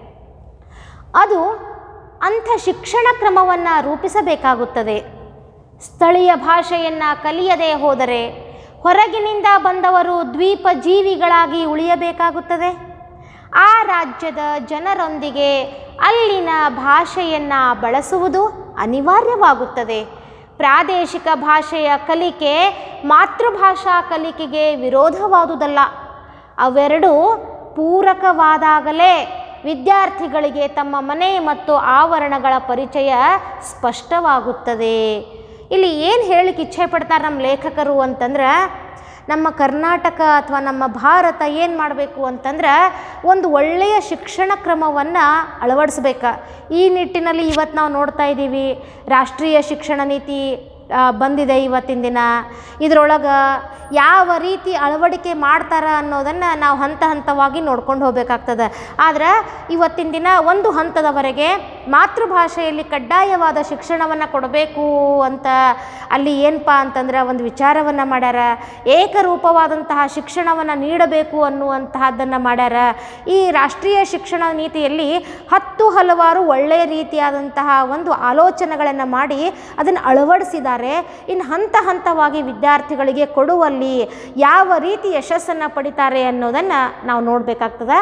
ಅದು ಅಂಥ ಶಿಕ್ಷಣ ಕ್ರಮವನ್ನು ರೂಪಿಸಬೇಕಾಗುತ್ತದೆ ಸ್ಥಳೀಯ ಭಾಷೆಯನ್ನು ಕಲಿಯದೇ ಹೋದರೆ ಹೊರಗಿನಿಂದ ಬಂದವರು ದ್ವೀಪ ಜೀವಿಗಳಾಗಿ ಉಳಿಯಬೇಕಾಗುತ್ತದೆ ಆ ರಾಜ್ಯದ ಜನರೊಂದಿಗೆ ಅಲ್ಲಿನ ಭಾಷೆಯನ್ನು ಬಳಸುವುದು ಅನಿವಾರ್ಯವಾಗುತ್ತದೆ ಪ್ರಾದೇಶಿಕ ಭಾಷೆಯ ಕಲಿಕೆ ಮಾತೃಭಾಷಾ ಕಲಿಕೆಗೆ ವಿರೋಧವಾದುದಲ್ಲ ಅವೆರಡೂ ಪೂರಕವಾದಾಗಲೇ ವಿದ್ಯಾರ್ಥಿಗಳಿಗೆ ತಮ್ಮ ಮನೆ ಮತ್ತು ಆವರಣಗಳ ಪರಿಚಯ ಸ್ಪಷ್ಟವಾಗುತ್ತದೆ ಇಲ್ಲಿ ಏನು ಹೇಳಿಕ್ಕೆ ಇಚ್ಛೆ ಪಡ್ತಾರೆ ನಮ್ಮ ಲೇಖಕರು ಅಂತಂದ್ರೆ ನಮ್ಮ ಕರ್ನಾಟಕ ಅಥವಾ ನಮ್ಮ ಭಾರತ ಏನು ಮಾಡಬೇಕು ಅಂತಂದ್ರೆ ಒಂದು ಒಳ್ಳೆಯ ಶಿಕ್ಷಣ ಕ್ರಮವನ್ನು ಅಳವಡಿಸ್ಬೇಕು ಈ ನಿಟ್ಟಿನಲ್ಲಿ ಇವತ್ತು ನಾವು ನೋಡ್ತಾ ಇದ್ದೀವಿ ರಾಷ್ಟ್ರೀಯ ಶಿಕ್ಷಣ ನೀತಿ ಆ, ಬಂದಿದೆ ಇವತ್ತಿನ ದಿನ ಇದರೊಳಗೆ ಯಾವ ರೀತಿ ಅಳವಡಿಕೆ ಮಾಡ್ತಾರೆ ಅನ್ನೋದನ್ನು ನಾವು ಹಂತ ಹಂತವಾಗಿ ನೋಡ್ಕೊಂಡು ಹೋಗಬೇಕಾಗ್ತದೆ ಆದ್ರೆ ಇವತ್ತಿನ ದಿನ ಒಂದು ಹಂತದವರೆಗೆ ಮಾತೃಭಾಷೆಯಲ್ಲಿ ಕಡ್ಡಾಯವಾದ ಶಿಕ್ಷಣವನ್ನು ಕೊಡಬೇಕು ಅಂತ ಅಲ್ಲಿ ಏನಪ್ಪ ಅಂತಂದ್ರೆ ಒಂದು ವಿಚಾರವನ್ನು ಮಾಡ್ಯಾರ ಏಕರೂಪವಾದಂತಹ ಶಿಕ್ಷಣವನ್ನು ನೀಡಬೇಕು ಅನ್ನುವಂತಹದ್ದನ್ನು ಮಾಡ್ಯಾರ ಈ ರಾಷ್ಟ್ರೀಯ ಶಿಕ್ಷಣ ನೀತಿಯಲ್ಲಿ ಹತ್ತು ಹಲವಾರು ಒಳ್ಳೆಯ ರೀತಿಯಾದಂತಹ ಒಂದು ಆಲೋಚನೆಗಳನ್ನು ಮಾಡಿ ಅದನ್ನು ಅಳವಡಿಸಿದ್ದಾರೆ ಇನ್ನು ಹಂತ ಹಂತವಾಗಿ ವಿದ್ಯಾರ್ಥಿಗಳಿಗೆ ಕೊಡುವಲ್ಲಿ ಯಾವ ರೀತಿ ಯಶಸ್ಸನ್ನು ಪಡಿತಾರೆ ಅನ್ನೋದನ್ನು ನಾವು ನೋಡಬೇಕಾಗ್ತದೆ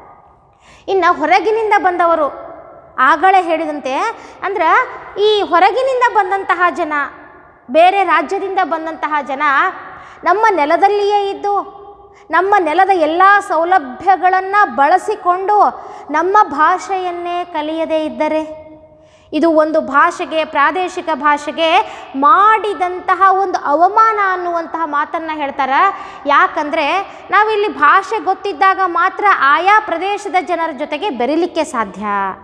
ಇನ್ನು ಹೊರಗಿನಿಂದ ಬಂದವರು ಆಗಲೇ ಹೇಳಿದಂತೆ ಅಂದ್ರೆ ಈ ಹೊರಗಿನಿಂದ ಬಂದಂತಹ ಜನ ಬೇರೆ ರಾಜ್ಯದಿಂದ ಬಂದಂತಹ ಜನ ನಮ್ಮ ನೆಲದಲ್ಲಿಯೇ ಇದ್ದು ನಮ್ಮ ನೆಲದ ಎಲ್ಲ ಸೌಲಭ್ಯಗಳನ್ನು ಬಳಸಿಕೊಂಡು ನಮ್ಮ ಭಾಷೆಯನ್ನೇ ಕಲಿಯದೇ ಇದ್ದರೆ ಇದು ಒಂದು ಭಾಷೆಗೆ ಪ್ರಾದೇಶಿಕ ಭಾಷೆಗೆ ಮಾಡಿದಂತಹ ಒಂದು ಅವಮಾನ ಅನ್ನುವಂತಹ ಮಾತನ್ನು ಹೇಳ್ತಾರೆ ಯಾಕಂದರೆ ನಾವಿಲ್ಲಿ ಭಾಷೆ ಗೊತ್ತಿದ್ದಾಗ ಮಾತ್ರ ಆಯಾ ಪ್ರದೇಶದ ಜನರ ಜೊತೆಗೆ ಬೆರಿಲಿಕ್ಕೆ ಸಾಧ್ಯ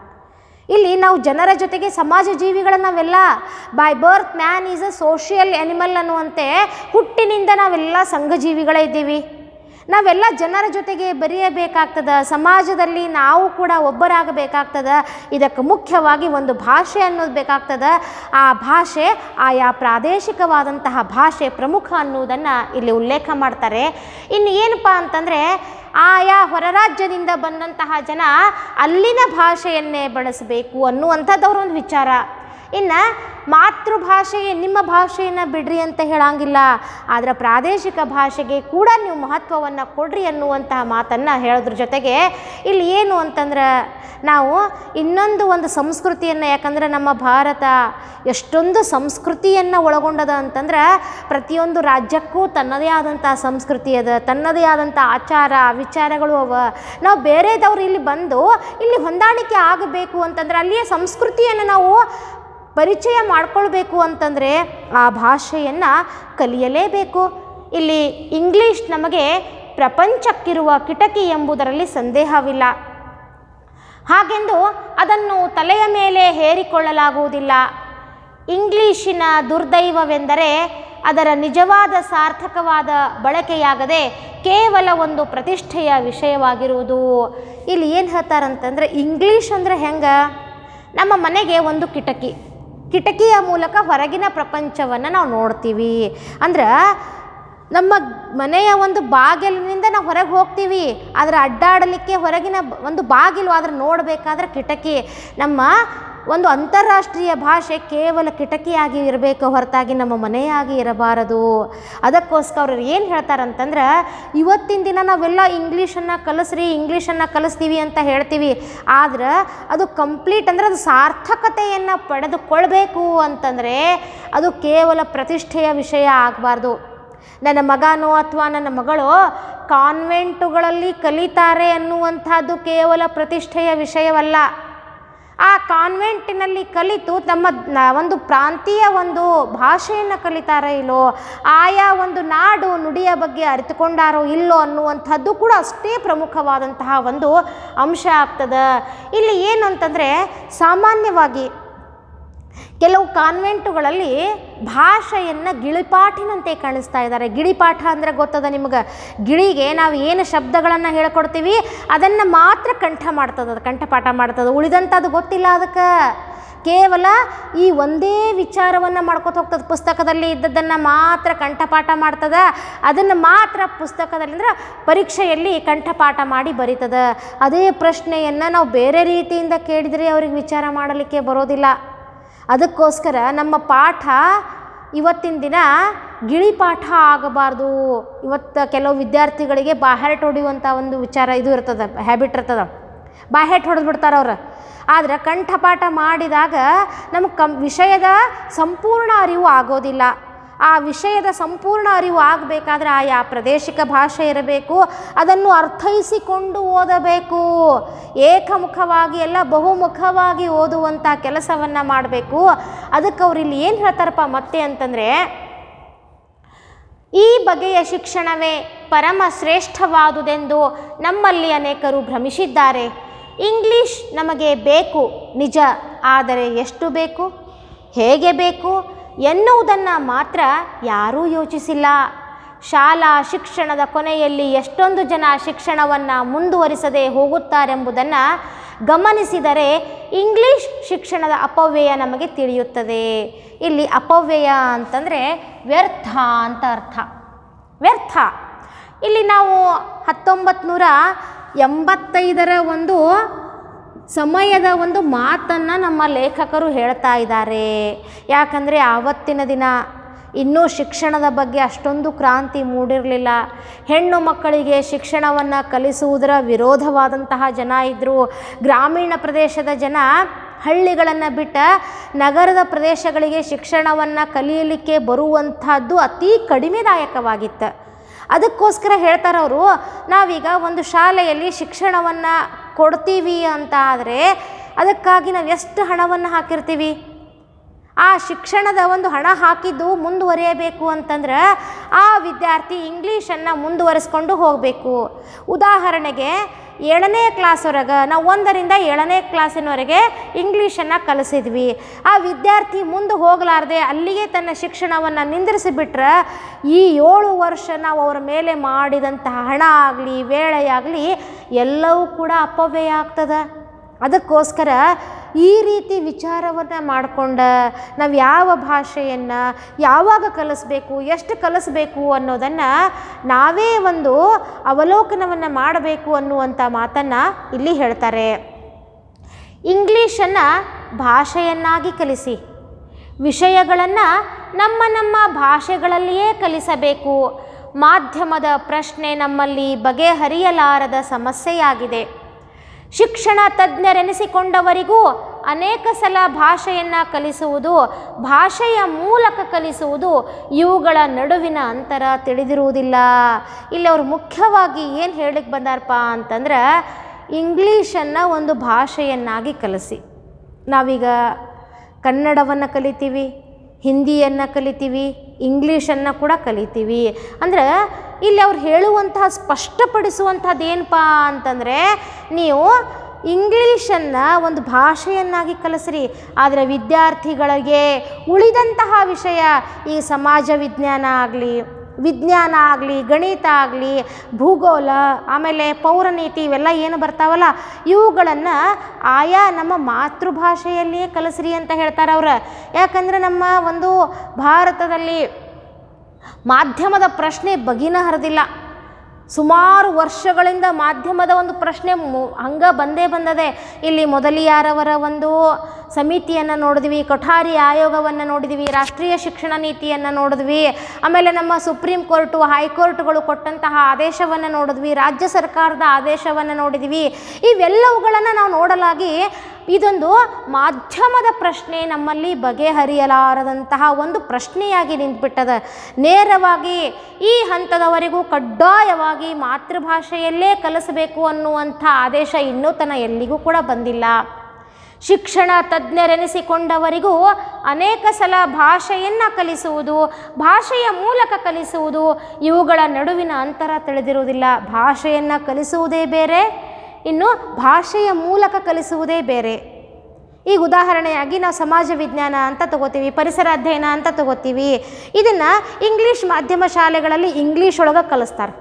ಇಲ್ಲಿ ನಾವು ಜನರ ಜೊತೆಗೆ ಸಮಾಜ ಜೀವಿಗಳ ನಾವೆಲ್ಲ by birth man is a social animal ಅನ್ನುವಂತೆ ಹುಟ್ಟಿನಿಂದ ನಾವೆಲ್ಲ ಸಂಘಜೀವಿಗಳೇ ಇದ್ದೀವಿ ನಾವೆಲ್ಲ ಜನರ ಜೊತೆಗೆ ಬೆರೆಯಬೇಕಾಗ್ತದೆ ಸಮಾಜದಲ್ಲಿ ನಾವು ಕೂಡ ಒಬ್ಬರಾಗಬೇಕಾಗ್ತದೆ ಇದಕ್ಕೆ ಮುಖ್ಯವಾಗಿ ಒಂದು ಭಾಷೆ ಅನ್ನೋದು ಬೇಕಾಗ್ತದೆ ಆ ಭಾಷೆ ಆಯಾ ಪ್ರಾದೇಶಿಕವಾದಂತಹ ಭಾಷೆ ಪ್ರಮುಖ ಅನ್ನುವುದನ್ನು ಇಲ್ಲಿ ಉಲ್ಲೇಖ ಮಾಡ್ತಾರೆ ಇನ್ನು ಏನಪ್ಪ ಅಂತಂದರೆ ಆಯಾ ಹೊರ ರಾಜ್ಯದಿಂದ ಬಂದಂತಹ ಜನ ಅಲ್ಲಿನ ಭಾಷೆಯನ್ನೇ ಬಳಸಬೇಕು ಅನ್ನುವಂಥದ್ದವ್ರ ಒಂದು ವಿಚಾರ ಇನ್ನು ಮಾತೃಭಾಷೆಗೆ ನಿಮ್ಮ ಭಾಷೆಯನ್ನು ಬಿಡ್ರಿ ಅಂತ ಹೇಳಂಗಿಲ್ಲ ಆದರೆ ಪ್ರಾದೇಶಿಕ ಭಾಷೆಗೆ ಕೂಡ ನೀವು ಮಹತ್ವವನ್ನು ಕೊಡ್ರಿ ಅನ್ನುವಂತಹ ಮಾತನ್ನು ಹೇಳೋದ್ರ ಜೊತೆಗೆ ಇಲ್ಲಿ ಏನು ಅಂತಂದ್ರೆ ನಾವು ಇನ್ನೊಂದು ಒಂದು ಸಂಸ್ಕೃತಿಯನ್ನು ಯಾಕಂದ್ರೆ ನಮ್ಮ ಭಾರತ ಎಷ್ಟೊಂದು ಸಂಸ್ಕೃತಿಯನ್ನು ಒಳಗೊಂಡದ ಅಂತಂದ್ರೆ ಪ್ರತಿಯೊಂದು ರಾಜ್ಯಕ್ಕೂ ತನ್ನದೇ ಆದಂಥ ಸಂಸ್ಕೃತಿ ಅದ ತನ್ನದೇ ಆದಂಥ ಆಚಾರ ವಿಚಾರಗಳು ಅವ ನಾವು ಬೇರೆದವ್ರು ಇಲ್ಲಿ ಬಂದು ಇಲ್ಲಿ ಹೊಂದಾಣಿಕೆ ಆಗಬೇಕು ಅಂತಂದ್ರೆ ಅಲ್ಲಿಯ ಸಂಸ್ಕೃತಿಯನ್ನು ನಾವು ಪರಿಚಯ ಮಾಡ್ಕೊಳ್ಬೇಕು ಅಂತಂದರೆ ಆ ಭಾಷೆಯನ್ನು ಕಲಿಯಲೇಬೇಕು ಇಲ್ಲಿ ಇಂಗ್ಲೀಷ್ ನಮಗೆ ಪ್ರಪಂಚಕ್ಕಿರುವ ಕಿಟಕಿ ಎಂಬುದರಲ್ಲಿ ಸಂದೇಹವಿಲ್ಲ ಹಾಗೆಂದು ಅದನ್ನು ತಲೆಯ ಮೇಲೆ ಹೇರಿಕೊಳ್ಳಲಾಗುವುದಿಲ್ಲ ಇಂಗ್ಲೀಷಿನ ದುರ್ದೈವವೆಂದರೆ ಅದರ ನಿಜವಾದ ಸಾರ್ಥಕವಾದ ಬಳಕೆಯಾಗದೆ ಕೇವಲ ಒಂದು ಪ್ರತಿಷ್ಠೆಯ ವಿಷಯವಾಗಿರುವುದು ಇಲ್ಲಿ ಏನು ಹೇಳ್ತಾರಂತಂದ್ರೆ ಇಂಗ್ಲೀಷ್ ಅಂದರೆ ಹೆಂಗೆ ನಮ್ಮ ಮನೆಗೆ ಒಂದು ಕಿಟಕಿ ಕಿಟಕಿಯ ಮೂಲಕ ಹೊರಗಿನ ಪ್ರಪಂಚವನ್ನು ನಾವು ನೋಡ್ತೀವಿ ಅಂದ್ರೆ ನಮ್ಮ ಮನೆಯ ಒಂದು ಬಾಗಿಲಿನಿಂದ ನಾವು ಹೊರಗೆ ಹೋಗ್ತೀವಿ ಆದರೆ ಅಡ್ಡಾಡಲಿಕ್ಕೆ ಹೊರಗಿನ ಬ- ಒಂದು ಬಾಗಿಲು ಆದರೆ ನೋಡಬೇಕಾದ್ರೆ ಕಿಟಕಿ ನಮ್ಮ ಒಂದು ಅಂತಾರಾಷ್ಟ್ರೀಯ ಭಾಷೆ ಕೇವಲ ಕಿಟಕಿಯಾಗಿ ಇರಬೇಕು ಹೊರತಾಗಿ ನಮ್ಮ ಮನೆಯಾಗಿ ಇರಬಾರದು ಅದಕ್ಕೋಸ್ಕರ ಅವ್ರು ಏನು ಹೇಳ್ತಾರಂತಂದ್ರೆ ಇವತ್ತಿನ ದಿನ ನಾವೆಲ್ಲ ಇಂಗ್ಲೀಷನ್ನು ಕಲಿಸ್ರಿ ಇಂಗ್ಲೀಷನ್ನು ಕಲಿಸ್ತೀವಿ ಅಂತ ಹೇಳ್ತೀವಿ ಆದ್ರೆ ಅದು ಕಂಪ್ಲೀಟ್ ಅಂದರೆ ಅದು ಸಾರ್ಥಕತೆಯನ್ನು ಪಡೆದುಕೊಳ್ಬೇಕು ಅಂತಂದರೆ ಅದು ಕೇವಲ ಪ್ರತಿಷ್ಠೆಯ ವಿಷಯ ಆಗಬಾರ್ದು ನನ್ನ ಮಗನೋ ಅಥವಾ ನನ್ನ ಮಗಳು ಕಾನ್ವೆಂಟುಗಳಲ್ಲಿ ಕಲಿತಾರೆ ಅನ್ನುವಂಥದ್ದು ಕೇವಲ ಪ್ರತಿಷ್ಠೆಯ ವಿಷಯವಲ್ಲ ಆ ಕಾನ್ವೆಂಟಿನಲ್ಲಿ ಕಲಿತು ತಮ್ಮ ನ- ಒಂದು ಪ್ರಾಂತೀಯ ಒಂದು ಭಾಷೆಯನ್ನು ಕಲಿತಾರೋ ಇಲ್ಲೋ ಆಯಾ ಒಂದು ನಾಡು ನುಡಿಯ ಬಗ್ಗೆ ಅರಿತುಕೊಂಡಾರೋ ಇಲ್ಲೋ ಅನ್ನುವಂಥದ್ದು ಕೂಡ ಅಷ್ಟೇ ಪ್ರಮುಖವಾದಂತಹ ಒಂದು ಅಂಶ ಆಗ್ತದೆ ಇಲ್ಲಿ ಏನು ಅಂತಂದರೆ ಸಾಮಾನ್ಯವಾಗಿ ಕೆಲವು ಕಾನ್ವೆಂಟುಗಳಲ್ಲಿ ಭಾಷೆಯನ್ನು ಗಿಳಿಪಾಠಿನಂತೆ ಕಾಣಿಸ್ತಾ ಇದ್ದಾರೆ ಗಿಳಿಪಾಠ ಅಂದರೆ ಗೊತ್ತದ ನಿಮ್ಗೆ ಗಿಳಿಗೆ ನಾವು ಏನು ಶಬ್ದಗಳನ್ನು ಹೇಳ್ಕೊಡ್ತೀವಿ ಅದನ್ನು ಮಾತ್ರ ಕಂಠ ಮಾಡ್ತದೆ ಅದು ಕಂಠಪಾಠ ಮಾಡ್ತದೆ ಉಳಿದಂಥದ್ದು ಗೊತ್ತಿಲ್ಲ ಅದಕ್ಕೆ ಕೇವಲ ಈ ಒಂದೇ ವಿಚಾರವನ್ನು ಮಾಡ್ಕೊತ ಹೋಗ್ತದೆ ಪುಸ್ತಕದಲ್ಲಿ ಇದ್ದದ್ದನ್ನು ಮಾತ್ರ ಕಂಠಪಾಠ ಮಾಡ್ತದ ಅದನ್ನು ಮಾತ್ರ ಪುಸ್ತಕದಲ್ಲಿ ಅಂದ್ರೆ ಪರೀಕ್ಷೆಯಲ್ಲಿ ಕಂಠಪಾಠ ಮಾಡಿ ಬರೀತದ ಅದೇ ಪ್ರಶ್ನೆಯನ್ನು ನಾವು ಬೇರೆ ರೀತಿಯಿಂದ ಕೇಳಿದರೆ ಅವ್ರಿಗೆ ವಿಚಾರ ಮಾಡಲಿಕ್ಕೆ ಬರೋದಿಲ್ಲ ಅದಕ್ಕೋಸ್ಕರ ನಮ್ಮ ಪಾಠ ಇವತ್ತಿನ ದಿನ ಗಿಳಿಪಾಠ ಆಗಬಾರ್ದು ಇವತ್ತು ಕೆಲವು ವಿದ್ಯಾರ್ಥಿಗಳಿಗೆ ಬಾಹೆಟ್ ಹೊಡೆಯುವಂಥ ಒಂದು ವಿಚಾರ ಇದು ಇರ್ತದೆ ಹ್ಯಾಬಿಟ್ ಇರ್ತದೆ ಬಾಹೆಟ್ ಹೊಡೆದು ಬಿಡ್ತಾರೆ ಅವ್ರು ಆದರೆ ಕಂಠಪಾಠ ಮಾಡಿದಾಗ ನಮಗೆ ಕಂ ವಿಷಯದ ಸಂಪೂರ್ಣ ಅರಿವು ಆಗೋದಿಲ್ಲ ಆ ವಿಷಯದ ಸಂಪೂರ್ಣ ಅರಿವು ಆಗಬೇಕಾದ್ರೆ ಆಯಾ ಪ್ರಾದೇಶಿಕ ಭಾಷೆ ಇರಬೇಕು ಅದನ್ನು ಅರ್ಥೈಸಿಕೊಂಡು ಓದಬೇಕು ಏಕಮುಖವಾಗಿ ಎಲ್ಲ ಬಹುಮುಖವಾಗಿ ಓದುವಂಥ ಕೆಲಸವನ್ನು ಮಾಡಬೇಕು ಅದಕ್ಕೆ ಅವ್ರು ಇಲ್ಲಿ ಏನು ಹೇಳ್ತಾರಪ್ಪ ಮತ್ತೆ ಅಂತಂದರೆ ಈ ಬಗೆಯ ಶಿಕ್ಷಣವೇ ಪರಮ ಶ್ರೇಷ್ಠವಾದುದೆಂದು ನಮ್ಮಲ್ಲಿ ಅನೇಕರು ಭ್ರಮಿಸಿದ್ದಾರೆ ಇಂಗ್ಲಿಷ್ ನಮಗೆ ಬೇಕು ನಿಜ ಆದರೆ ಎಷ್ಟು ಬೇಕು ಹೇಗೆ ಬೇಕು ಎನ್ನುವುದನ್ನು ಮಾತ್ರ ಯಾರೂ ಯೋಚಿಸಿಲ್ಲ ಶಾಲಾ ಶಿಕ್ಷಣದ ಕೊನೆಯಲ್ಲಿ ಎಷ್ಟೊಂದು ಜನ ಶಿಕ್ಷಣವನ್ನು ಮುಂದುವರಿಸದೆ ಹೋಗುತ್ತಾರೆಂಬುದನ್ನು ಗಮನಿಸಿದರೆ ಇಂಗ್ಲಿಷ್ ಶಿಕ್ಷಣದ ಅಪವ್ಯಯ ನಮಗೆ ತಿಳಿಯುತ್ತದೆ ಇಲ್ಲಿ ಅಪವ್ಯಯ ಅಂತಂದರೆ ವ್ಯರ್ಥ ಅಂತ ಅರ್ಥ ವ್ಯರ್ಥ ಇಲ್ಲಿ ನಾವು ಹತ್ತೊಂಬತ್ತು ನೂರ ಎಂಬತ್ತೈದರ ಒಂದು ಸಮಯದ ಒಂದು ಮಾತನ್ನು ನಮ್ಮ ಲೇಖಕರು ಹೇಳ್ತಾ ಇದ್ದಾರೆ ಯಾಕಂದರೆ ಆವತ್ತಿನ ದಿನ ಇನ್ನೂ ಶಿಕ್ಷಣದ ಬಗ್ಗೆ ಅಷ್ಟೊಂದು ಕ್ರಾಂತಿ ಮೂಡಿರಲಿಲ್ಲ ಹೆಣ್ಣು ಮಕ್ಕಳಿಗೆ ಶಿಕ್ಷಣವನ್ನು ಕಲಿಸುವುದರ ವಿರೋಧವಾದಂತಹ ಜನ ಇದ್ದರು ಗ್ರಾಮೀಣ ಪ್ರದೇಶದ ಜನ ಹಳ್ಳಿಗಳನ್ನು ಬಿಟ್ಟ ನಗರದ ಪ್ರದೇಶಗಳಿಗೆ ಶಿಕ್ಷಣವನ್ನು ಕಲಿಯಲಿಕ್ಕೆ ಬರುವಂಥದ್ದು ಅತಿ ಕಡಿಮೆದಾಯಕವಾಗಿತ್ತು ಅದಕ್ಕೋಸ್ಕರ ಹೇಳ್ತಾರವರು ನಾವೀಗ ಒಂದು ಶಾಲೆಯಲ್ಲಿ ಶಿಕ್ಷಣವನ್ನು ಕೊಡ್ತೀವಿ ಅಂತ ಆದರೆ ಅದಕ್ಕಾಗಿ ನಾವು ಎಷ್ಟು ಹಣವನ್ನು ಹಾಕಿರ್ತೀವಿ ಆ ಶಿಕ್ಷಣದ ಒಂದು ಹಣ ಹಾಕಿದ್ದು ಮುಂದುವರಿಯಬೇಕು ಅಂತಂದ್ರೆ ಆ ವಿದ್ಯಾರ್ಥಿ ಇಂಗ್ಲೀಷನ್ನು ಮುಂದುವರಿಸ್ಕೊಂಡು ಹೋಗಬೇಕು ಉದಾಹರಣೆಗೆ ಏಳನೇ ಕ್ಲಾಸ್ವರೆಗೆ ನಾವು ಒಂದರಿಂದ ಏಳನೇ ಕ್ಲಾಸಿನವರೆಗೆ ಇಂಗ್ಲೀಷನ್ನು ಕಲಿಸಿದ್ವಿ ಆ ವಿದ್ಯಾರ್ಥಿ ಮುಂದೆ ಹೋಗಲಾರ್ದೆ ಅಲ್ಲಿಗೆ ತನ್ನ ಶಿಕ್ಷಣವನ್ನು ನಿಂದಿರಿಸಿಬಿಟ್ರೆ ಈ ಏಳು ವರ್ಷ ನಾವು ಅವರ ಮೇಲೆ ಮಾಡಿದಂತಹ ಹಣ ಆಗಲಿ ವೇಳೆ ಆಗಲಿ ಎಲ್ಲವೂ ಕೂಡ ಅಪವ್ಯಯ ಆಗ್ತದೆ ಅದಕ್ಕೋಸ್ಕರ ಈ ರೀತಿ ವಿಚಾರವನ್ನು ಮಾಡಿಕೊಂಡು ನಾವು ಯಾವ ಭಾಷೆಯನ್ನು ಯಾವಾಗ ಕಲಿಸ್ಬೇಕು ಎಷ್ಟು ಕಲಿಸ್ಬೇಕು ಅನ್ನೋದನ್ನು ನಾವೇ ಒಂದು ಅವಲೋಕನವನ್ನು ಮಾಡಬೇಕು ಅನ್ನುವಂಥ ಮಾತನ್ನು ಇಲ್ಲಿ ಹೇಳ್ತಾರೆ ಇಂಗ್ಲೀಷನ್ನು ಭಾಷೆಯನ್ನಾಗಿ ಕಲಿಸಿ ವಿಷಯಗಳನ್ನು ನಮ್ಮ ನಮ್ಮ ಭಾಷೆಗಳಲ್ಲಿಯೇ ಕಲಿಸಬೇಕು ಮಾಧ್ಯಮದ ಪ್ರಶ್ನೆ ನಮ್ಮಲ್ಲಿ ಬಗೆಹರಿಯಲಾರದ ಸಮಸ್ಯೆಯಾಗಿದೆ ಶಿಕ್ಷಣ ತಜ್ಞರೆನಿಸಿಕೊಂಡವರಿಗೂ ಅನೇಕ ಸಲ ಭಾಷೆಯನ್ನು ಕಲಿಸುವುದು ಭಾಷೆಯ ಮೂಲಕ ಕಲಿಸುವುದು ಇವುಗಳ ನಡುವಿನ ಅಂತರ ತಿಳಿದಿರುವುದಿಲ್ಲ ಇಲ್ಲಿ ಅವರು ಮುಖ್ಯವಾಗಿ ಏನು ಹೇಳಿಕ್ಕೆ ಬಂದಾರಪ್ಪ ಅಂತಂದ್ರೆ ಇಂಗ್ಲೀಷನ್ನು ಒಂದು ಭಾಷೆಯನ್ನಾಗಿ ಕಲಿಸಿ ನಾವೀಗ ಕನ್ನಡವನ್ನು ಕಲಿತೀವಿ ಹಿಂದಿಯನ್ನು ಕಲಿತೀವಿ ಇಂಗ್ಲೀಷನ್ನು ಕೂಡ ಕಲಿತೀವಿ ಅಂದ್ರೆ ಇಲ್ಲಿ ಅವ್ರು ಹೇಳುವಂತಹ ಸ್ಪಷ್ಟಪಡಿಸುವಂಥದ್ದು ಏನಪ್ಪ ಅಂತಂದರೆ ನೀವು ಇಂಗ್ಲೀಷನ್ನು ಒಂದು ಭಾಷೆಯನ್ನಾಗಿ ಕಲಿಸ್ರಿ ಆದರೆ ವಿದ್ಯಾರ್ಥಿಗಳಿಗೆ ಉಳಿದಂತಹ ವಿಷಯ ಈ ಸಮಾಜ ವಿಜ್ಞಾನ ಆಗಲಿ ವಿಜ್ಞಾನ ಆಗಲಿ ಗಣಿತ ಆಗಲಿ ಭೂಗೋಳ ಆಮೇಲೆ ಪೌರನೀತಿ ಇವೆಲ್ಲ ಏನು ಬರ್ತಾವಲ್ಲ ಇವುಗಳನ್ನು ಆಯಾ ನಮ್ಮ ಮಾತೃಭಾಷೆಯಲ್ಲಿಯೇ ಕಲಿಸ್ರಿ ಅಂತ ಹೇಳ್ತಾರೆ ಅವ್ರು ಯಾಕಂದರೆ ನಮ್ಮ ಒಂದು ಭಾರತದಲ್ಲಿ ಮಾಧ್ಯಮದ ಪ್ರಶ್ನೆ ಬಗಿನ ಹರಿದಿಲ್ಲ ಸುಮಾರು ವರ್ಷಗಳಿಂದ ಮಾಧ್ಯಮದ ಒಂದು ಪ್ರಶ್ನೆ ಮು ಹಂಗೆ ಬಂದೇ ಬಂದದೆ ಇಲ್ಲಿ ಮೊದಲಿಯಾರವರ ಒಂದು ಸಮಿತಿಯನ್ನು ನೋಡಿದ್ವಿ ಕೊಠಾರಿ ಆಯೋಗವನ್ನು ನೋಡಿದ್ವಿ ರಾಷ್ಟ್ರೀಯ ಶಿಕ್ಷಣ ನೀತಿಯನ್ನು ನೋಡಿದ್ವಿ ಆಮೇಲೆ ನಮ್ಮ ಸುಪ್ರೀಂ ಕೋರ್ಟು ಹೈಕೋರ್ಟ್ಗಳು ಕೊಟ್ಟಂತಹ ಆದೇಶವನ್ನು ನೋಡಿದ್ವಿ ರಾಜ್ಯ ಸರ್ಕಾರದ ಆದೇಶವನ್ನು ನೋಡಿದ್ವಿ ಇವೆಲ್ಲವುಗಳನ್ನು ನಾವು ನೋಡಲಾಗಿ ಇದೊಂದು ಮಾಧ್ಯಮದ ಪ್ರಶ್ನೆ ನಮ್ಮಲ್ಲಿ ಬಗೆಹರಿಯಲಾರದಂತಹ ಒಂದು ಪ್ರಶ್ನೆಯಾಗಿ ನಿಂತುಬಿಟ್ಟದ ನೇರವಾಗಿ ಈ ಹಂತದವರೆಗೂ ಕಡ್ಡಾಯವಾಗಿ ಮಾತೃಭಾಷೆಯಲ್ಲೇ ಕಲಿಸಬೇಕು ಅನ್ನುವಂಥ ಆದೇಶ ಇನ್ನೂ ತನ ಎಲ್ಲಿಗೂ ಕೂಡ ಬಂದಿಲ್ಲ ಶಿಕ್ಷಣ ತಜ್ಞರೆನಿಸಿಕೊಂಡವರಿಗೂ ಅನೇಕ ಸಲ ಭಾಷೆಯನ್ನು ಕಲಿಸುವುದು ಭಾಷೆಯ ಮೂಲಕ ಕಲಿಸುವುದು ಇವುಗಳ ನಡುವಿನ ಅಂತರ ತಿಳಿದಿರುವುದಿಲ್ಲ ಭಾಷೆಯನ್ನು ಕಲಿಸುವುದೇ ಬೇರೆ ಇನ್ನು ಭಾಷೆಯ ಮೂಲಕ ಕಲಿಸುವುದೇ ಬೇರೆ ಈಗ ಉದಾಹರಣೆಯಾಗಿ ನಾವು ಸಮಾಜ ವಿಜ್ಞಾನ ಅಂತ ತಗೋತೀವಿ ಪರಿಸರ ಅಧ್ಯಯನ ಅಂತ ತಗೋತೀವಿ ಇದನ್ನು ಇಂಗ್ಲೀಷ್ ಮಾಧ್ಯಮ ಶಾಲೆಗಳಲ್ಲಿ ಇಂಗ್ಲೀಷ್ ಒಳಗೆ ಕಲಿಸ್ತಾರೆ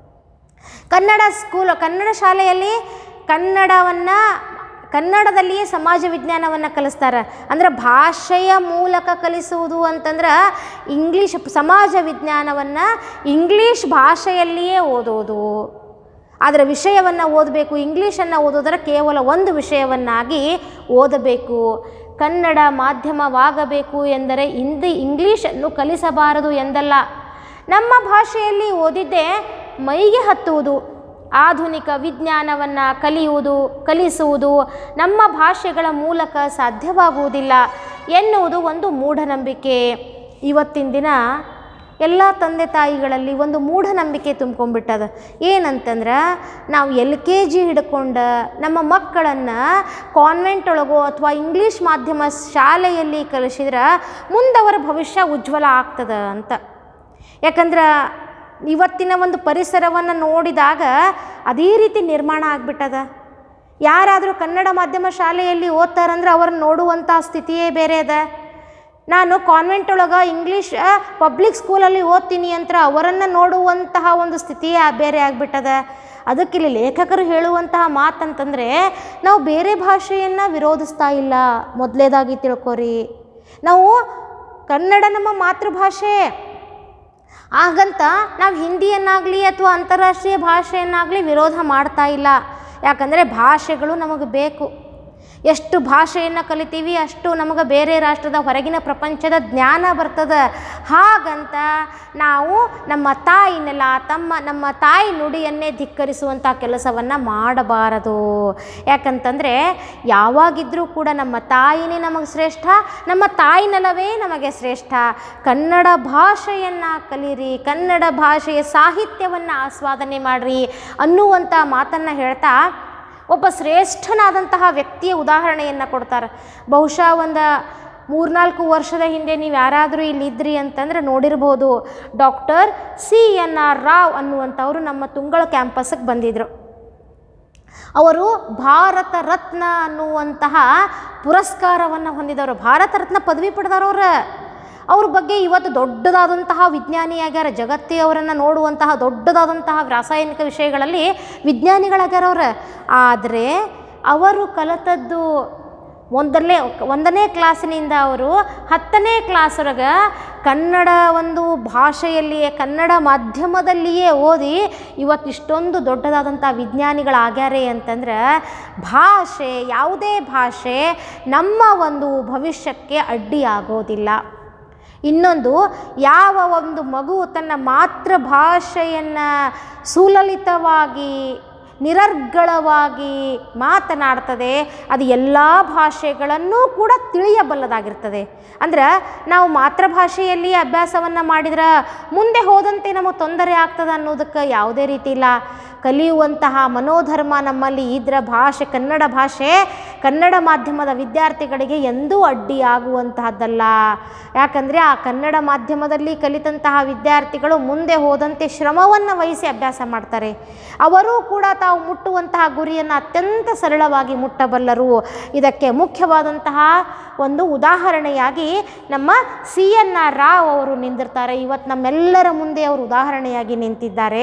ಕನ್ನಡ ಸ್ಕೂಲ್ ಕನ್ನಡ ಶಾಲೆಯಲ್ಲಿ ಕನ್ನಡವನ್ನು ಕನ್ನಡದಲ್ಲಿಯೇ ಸಮಾಜ ವಿಜ್ಞಾನವನ್ನು ಕಲಿಸ್ತಾರೆ ಅಂದ್ರೆ ಭಾಷೆಯ ಮೂಲಕ ಕಲಿಸುವುದು ಅಂತಂದ್ರೆ ಇಂಗ್ಲೀಷ್ ಸಮಾಜ ವಿಜ್ಞಾನವನ್ನು ಇಂಗ್ಲೀಷ್ ಭಾಷೆಯಲ್ಲಿಯೇ ಓದೋದು ಆದರೆ ವಿಷಯವನ್ನು ಓದಬೇಕು ಇಂಗ್ಲೀಷನ್ನು ಓದೋದರ ಕೇವಲ ಒಂದು ವಿಷಯವನ್ನಾಗಿ ಓದಬೇಕು ಕನ್ನಡ ಮಾಧ್ಯಮವಾಗಬೇಕು ಎಂದರೆ ಹಿಂದಿ ಇಂಗ್ಲೀಷನ್ನು ಕಲಿಸಬಾರದು ಎಂದಲ್ಲ ನಮ್ಮ ಭಾಷೆಯಲ್ಲಿ ಓದಿದ್ದೇ ಮೈಗೆ ಹತ್ತುವುದು ಆಧುನಿಕ ವಿಜ್ಞಾನವನ್ನು ಕಲಿಯುವುದು ಕಲಿಸುವುದು ನಮ್ಮ ಭಾಷೆಗಳ ಮೂಲಕ ಸಾಧ್ಯವಾಗುವುದಿಲ್ಲ ಎನ್ನುವುದು ಒಂದು ಮೂಢನಂಬಿಕೆ ಇವತ್ತಿನ ದಿನ ಎಲ್ಲ ತಂದೆ ತಾಯಿಗಳಲ್ಲಿ ಒಂದು ಮೂಢನಂಬಿಕೆ ತುಂಬ್ಕೊಂಡ್ಬಿಟ್ಟದ ಏನಂತಂದ್ರೆ ನಾವು ಎಲ್ ಕೆ ಜಿ ಹಿಡ್ಕೊಂಡು ನಮ್ಮ ಮಕ್ಕಳನ್ನು ಕಾನ್ವೆಂಟ್ ಒಳಗೋ ಅಥವಾ ಇಂಗ್ಲೀಷ್ ಮಾಧ್ಯಮ ಶಾಲೆಯಲ್ಲಿ ಕಲಿಸಿದ್ರೆ ಮುಂದವರ ಭವಿಷ್ಯ ಉಜ್ವಲ ಆಗ್ತದೆ ಅಂತ ಯಾಕಂದ್ರೆ ಇವತ್ತಿನ ಒಂದು ಪರಿಸರವನ್ನು ನೋಡಿದಾಗ ಅದೇ ರೀತಿ ನಿರ್ಮಾಣ ಆಗಿಬಿಟ್ಟದ ಯಾರಾದರೂ ಕನ್ನಡ ಮಾಧ್ಯಮ ಶಾಲೆಯಲ್ಲಿ ಓದ್ತಾರಂದ್ರೆ ಅವ್ರನ್ನ ನೋಡುವಂಥ ಸ್ಥಿತಿಯೇ ಬೇರೆ ಅದ ನಾನು ಕಾನ್ವೆಂಟ್ ಒಳಗೆ ಇಂಗ್ಲೀಷ್ ಪಬ್ಲಿಕ್ ಸ್ಕೂಲಲ್ಲಿ ಓದ್ತೀನಿ ಅಂತ ಅವರನ್ನು ನೋಡುವಂತಹ ಒಂದು ಸ್ಥಿತಿಯೇ ಬೇರೆ ಆಗಿಬಿಟ್ಟದ ಅದಕ್ಕಿಲ್ಲಿ ಲೇಖಕರು ಹೇಳುವಂತಹ ಮಾತಂತಂದರೆ ನಾವು ಬೇರೆ ಭಾಷೆಯನ್ನು ವಿರೋಧಿಸ್ತಾ ಇಲ್ಲ ಮೊದಲೇದಾಗಿ ತಿಳ್ಕೊರಿ ನಾವು ಕನ್ನಡ ನಮ್ಮ ಮಾತೃಭಾಷೆ ಹಾಗಂತ ನಾವು ಹಿಂದಿಯನ್ನಾಗಲಿ ಅಥವಾ ಅಂತಾರಾಷ್ಟ್ರೀಯ ಭಾಷೆಯನ್ನಾಗಲಿ ವಿರೋಧ ಮಾಡ್ತಾ ಇಲ್ಲ ಯಾಕಂದರೆ ಭಾಷೆಗಳು ನಮಗೆ ಬೇಕು ಎಷ್ಟು ಭಾಷೆಯನ್ನು ಕಲಿತೀವಿ ಅಷ್ಟು ನಮಗೆ ಬೇರೆ ರಾಷ್ಟ್ರದ ಹೊರಗಿನ ಪ್ರಪಂಚದ ಜ್ಞಾನ ಬರ್ತದೆ ಹಾಗಂತ ನಾವು ನಮ್ಮ ತಾಯಿ ನೆಲ ತಮ್ಮ ನಮ್ಮ ತಾಯಿ ನುಡಿಯನ್ನೇ ಧಿಕ್ಕರಿಸುವಂಥ ಕೆಲಸವನ್ನು ಮಾಡಬಾರದು ಯಾಕಂತಂದರೆ ಯಾವಾಗಿದ್ದರೂ ಕೂಡ ನಮ್ಮ ತಾಯಿನೇ ನಮಗೆ ಶ್ರೇಷ್ಠ ನಮ್ಮ ತಾಯಿ ನೆಲವೇ ನಮಗೆ ಶ್ರೇಷ್ಠ ಕನ್ನಡ ಭಾಷೆಯನ್ನು ಕಲೀರಿ ಕನ್ನಡ ಭಾಷೆಯ ಸಾಹಿತ್ಯವನ್ನು ಆಸ್ವಾದನೆ ಮಾಡಿರಿ ಅನ್ನುವಂಥ ಮಾತನ್ನು ಹೇಳ್ತಾ ಒಬ್ಬ ಶ್ರೇಷ್ಠನಾದಂತಹ ವ್ಯಕ್ತಿಯ ಉದಾಹರಣೆಯನ್ನು ಕೊಡ್ತಾರೆ ಬಹುಶಃ ಒಂದು ಮೂರ್ನಾಲ್ಕು ವರ್ಷದ ಹಿಂದೆ ನೀವು ಯಾರಾದರೂ ಇಲ್ಲಿ ಇದ್ರಿ ಅಂತಂದ್ರೆ ನೋಡಿರ್ಬೋದು doctor C N R Rao ಅನ್ನುವಂಥವರು ನಮ್ಮ ತುಂಗಳ ಕ್ಯಾಂಪಸ್ಗೆ ಬಂದಿದ್ದರು ಅವರು ಭಾರತ ರತ್ನ ಅನ್ನುವಂತಹ ಪುರಸ್ಕಾರವನ್ನು ಹೊಂದಿದವರು ಭಾರತ ರತ್ನ ಪದವಿ ಪಡೆದವ್ರವ್ರ ಅವ್ರ ಬಗ್ಗೆ ಇವತ್ತು ದೊಡ್ಡದಾದಂತಹ ವಿಜ್ಞಾನಿಯಾಗ್ಯಾರ ಜಗತ್ತೇ ಅವರನ್ನು ನೋಡುವಂತಹ ದೊಡ್ಡದಾದಂತಹ ರಾಸಾಯನಿಕ ವಿಷಯಗಳಲ್ಲಿ ವಿಜ್ಞಾನಿಗಳಾಗ್ಯಾರ ಅವ್ರು ಆದರೆ ಅವರು ಕಲಿತದ್ದು ಒಂದರಲ್ಲೇ ಒಂದನೇ ಕ್ಲಾಸಿನಿಂದ ಅವರು ಹತ್ತನೇ ಕ್ಲಾಸ್ವರೆಗೆ ಕನ್ನಡ ಒಂದು ಭಾಷೆಯಲ್ಲಿಯೇ ಕನ್ನಡ ಮಾಧ್ಯಮದಲ್ಲಿಯೇ ಓದಿ ಇವತ್ತು ಇಷ್ಟೊಂದು ದೊಡ್ಡದಾದಂಥ ವಿಜ್ಞಾನಿಗಳಾಗ್ಯಾರೆ ಅಂತಂದ್ರೆ ಭಾಷೆ ಯಾವುದೇ ಭಾಷೆ ನಮ್ಮ ಒಂದು ಭವಿಷ್ಯಕ್ಕೆ ಅಡ್ಡಿ ಆಗೋದಿಲ್ಲ ಇನ್ನೊಂದು ಯಾವ ಒಂದು ಮಗು ತನ್ನ ಮಾತೃಭಾಷೆಯನ್ನು ಸುಲಲಿತವಾಗಿ ನಿರರ್ಗಳವಾಗಿ ಮಾತನಾಡ್ತದೆ ಅದು ಎಲ್ಲ ಭಾಷೆಗಳನ್ನೂ ಕೂಡ ತಿಳಿಯಬಲ್ಲದಾಗಿರ್ತದೆ ಅಂದ್ರೆ ನಾವು ಮಾತೃಭಾಷೆಯಲ್ಲಿ ಅಭ್ಯಾಸವನ್ನು ಮಾಡಿದ್ರೆ ಮುಂದೆ ಹೋದಂತೆ ನಮಗೆ ತೊಂದರೆ ಆಗ್ತದೆ ಅನ್ನೋದಕ್ಕೆ ಯಾವುದೇ ರೀತಿ ಇಲ್ಲ ಕಲಿಯುವಂತಹ ಮನೋಧರ್ಮ ನಮ್ಮಲ್ಲಿ ಇದ್ರ ಭಾಷೆ ಕನ್ನಡ ಭಾಷೆ ಕನ್ನಡ ಮಾಧ್ಯಮದ ವಿದ್ಯಾರ್ಥಿಗಳಿಗೆ ಎಂದೂ ಅಡ್ಡಿ ಆಗುವಂತಹದ್ದಲ್ಲ ಯಾಕಂದರೆ ಆ ಕನ್ನಡ ಮಾಧ್ಯಮದಲ್ಲಿ ಕಲಿತಂತಹ ವಿದ್ಯಾರ್ಥಿಗಳು ಮುಂದೆ ಹೋದಂತೆ ಶ್ರಮವನ್ನು ವಹಿಸಿ ಅಭ್ಯಾಸ ಮಾಡ್ತಾರೆ ಅವರೂ ಕೂಡ ತಾವು ಮುಟ್ಟುವಂತಹ ಗುರಿಯನ್ನು ಅತ್ಯಂತ ಸರಳವಾಗಿ ಮುಟ್ಟಬಲ್ಲರು ಇದಕ್ಕೆ ಮುಖ್ಯವಾದಂತಹ ಒಂದು ಉದಾಹರಣೆಯಾಗಿ ನಮ್ಮ ಸಿ ಎನ್ ಆರ್ ರಾವ್ ಅವರು ನಿಂತಿರ್ತಾರೆ ಇವತ್ತು ನಮ್ಮೆಲ್ಲರ ಮುಂದೆ ಅವರು ಉದಾಹರಣೆಯಾಗಿ ನಿಂತಿದ್ದಾರೆ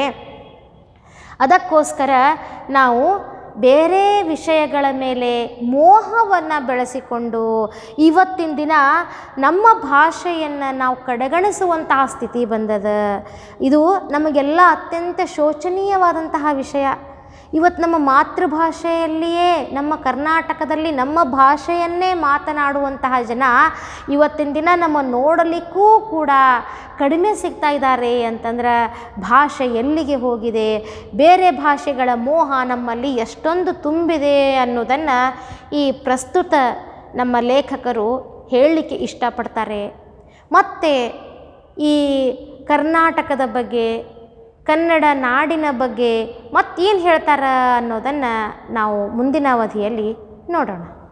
ಅದಕ್ಕೋಸ್ಕರ ನಾವು ಬೇರೆ ವಿಷಯಗಳ ಮೇಲೆ ಮೋಹವನ್ನು ಬೆಳೆಸಿಕೊಂಡು ಇವತ್ತಿನ ದಿನ ನಮ್ಮ ಭಾಷೆಯನ್ನು ನಾವು ಕಡೆಗಣಿಸುವಂತಹ ಸ್ಥಿತಿ ಬಂದದ ಇದು ನಮಗೆಲ್ಲ ಅತ್ಯಂತ ಶೋಚನೀಯವಾದಂತಹ ವಿಷಯ ಇವತ್ತು ನಮ್ಮ ಮಾತೃಭಾಷೆಯಲ್ಲಿಯೇ ನಮ್ಮ ಕರ್ನಾಟಕದಲ್ಲಿ ನಮ್ಮ ಭಾಷೆಯನ್ನೇ ಮಾತನಾಡುವಂತಹ ಜನ ಇವತ್ತಿನ ದಿನ ನಮ್ಮ ನೋಡಲಿಕ್ಕೂ ಕೂಡ ಕಡಿಮೆ ಸಿಗ್ತಾ ಇದ್ದಾರೆ ಅಂತಂದ್ರೆ ಭಾಷೆ ಎಲ್ಲಿಗೆ ಹೋಗಿದೆ ಬೇರೆ ಭಾಷೆಗಳ ಮೋಹ ನಮ್ಮಲ್ಲಿ ಎಷ್ಟೊಂದು ತುಂಬಿದೆ ಅನ್ನೋದನ್ನು ಈ ಪ್ರಸ್ತುತ ನಮ್ಮ ಲೇಖಕರು ಹೇಳಲಿಕ್ಕೆ ಇಷ್ಟಪಡ್ತಾರೆ ಮತ್ತು ಈ ಕರ್ನಾಟಕದ ಬಗ್ಗೆ ಕನ್ನಡ ನಾಡಿನ ಬಗ್ಗೆ ಮತ್ತೇನು ಹೇಳ್ತಾರ ಅನ್ನೋದನ್ನು ನಾವು ಮುಂದಿನ ಅವಧಿಯಲ್ಲಿ ನೋಡೋಣ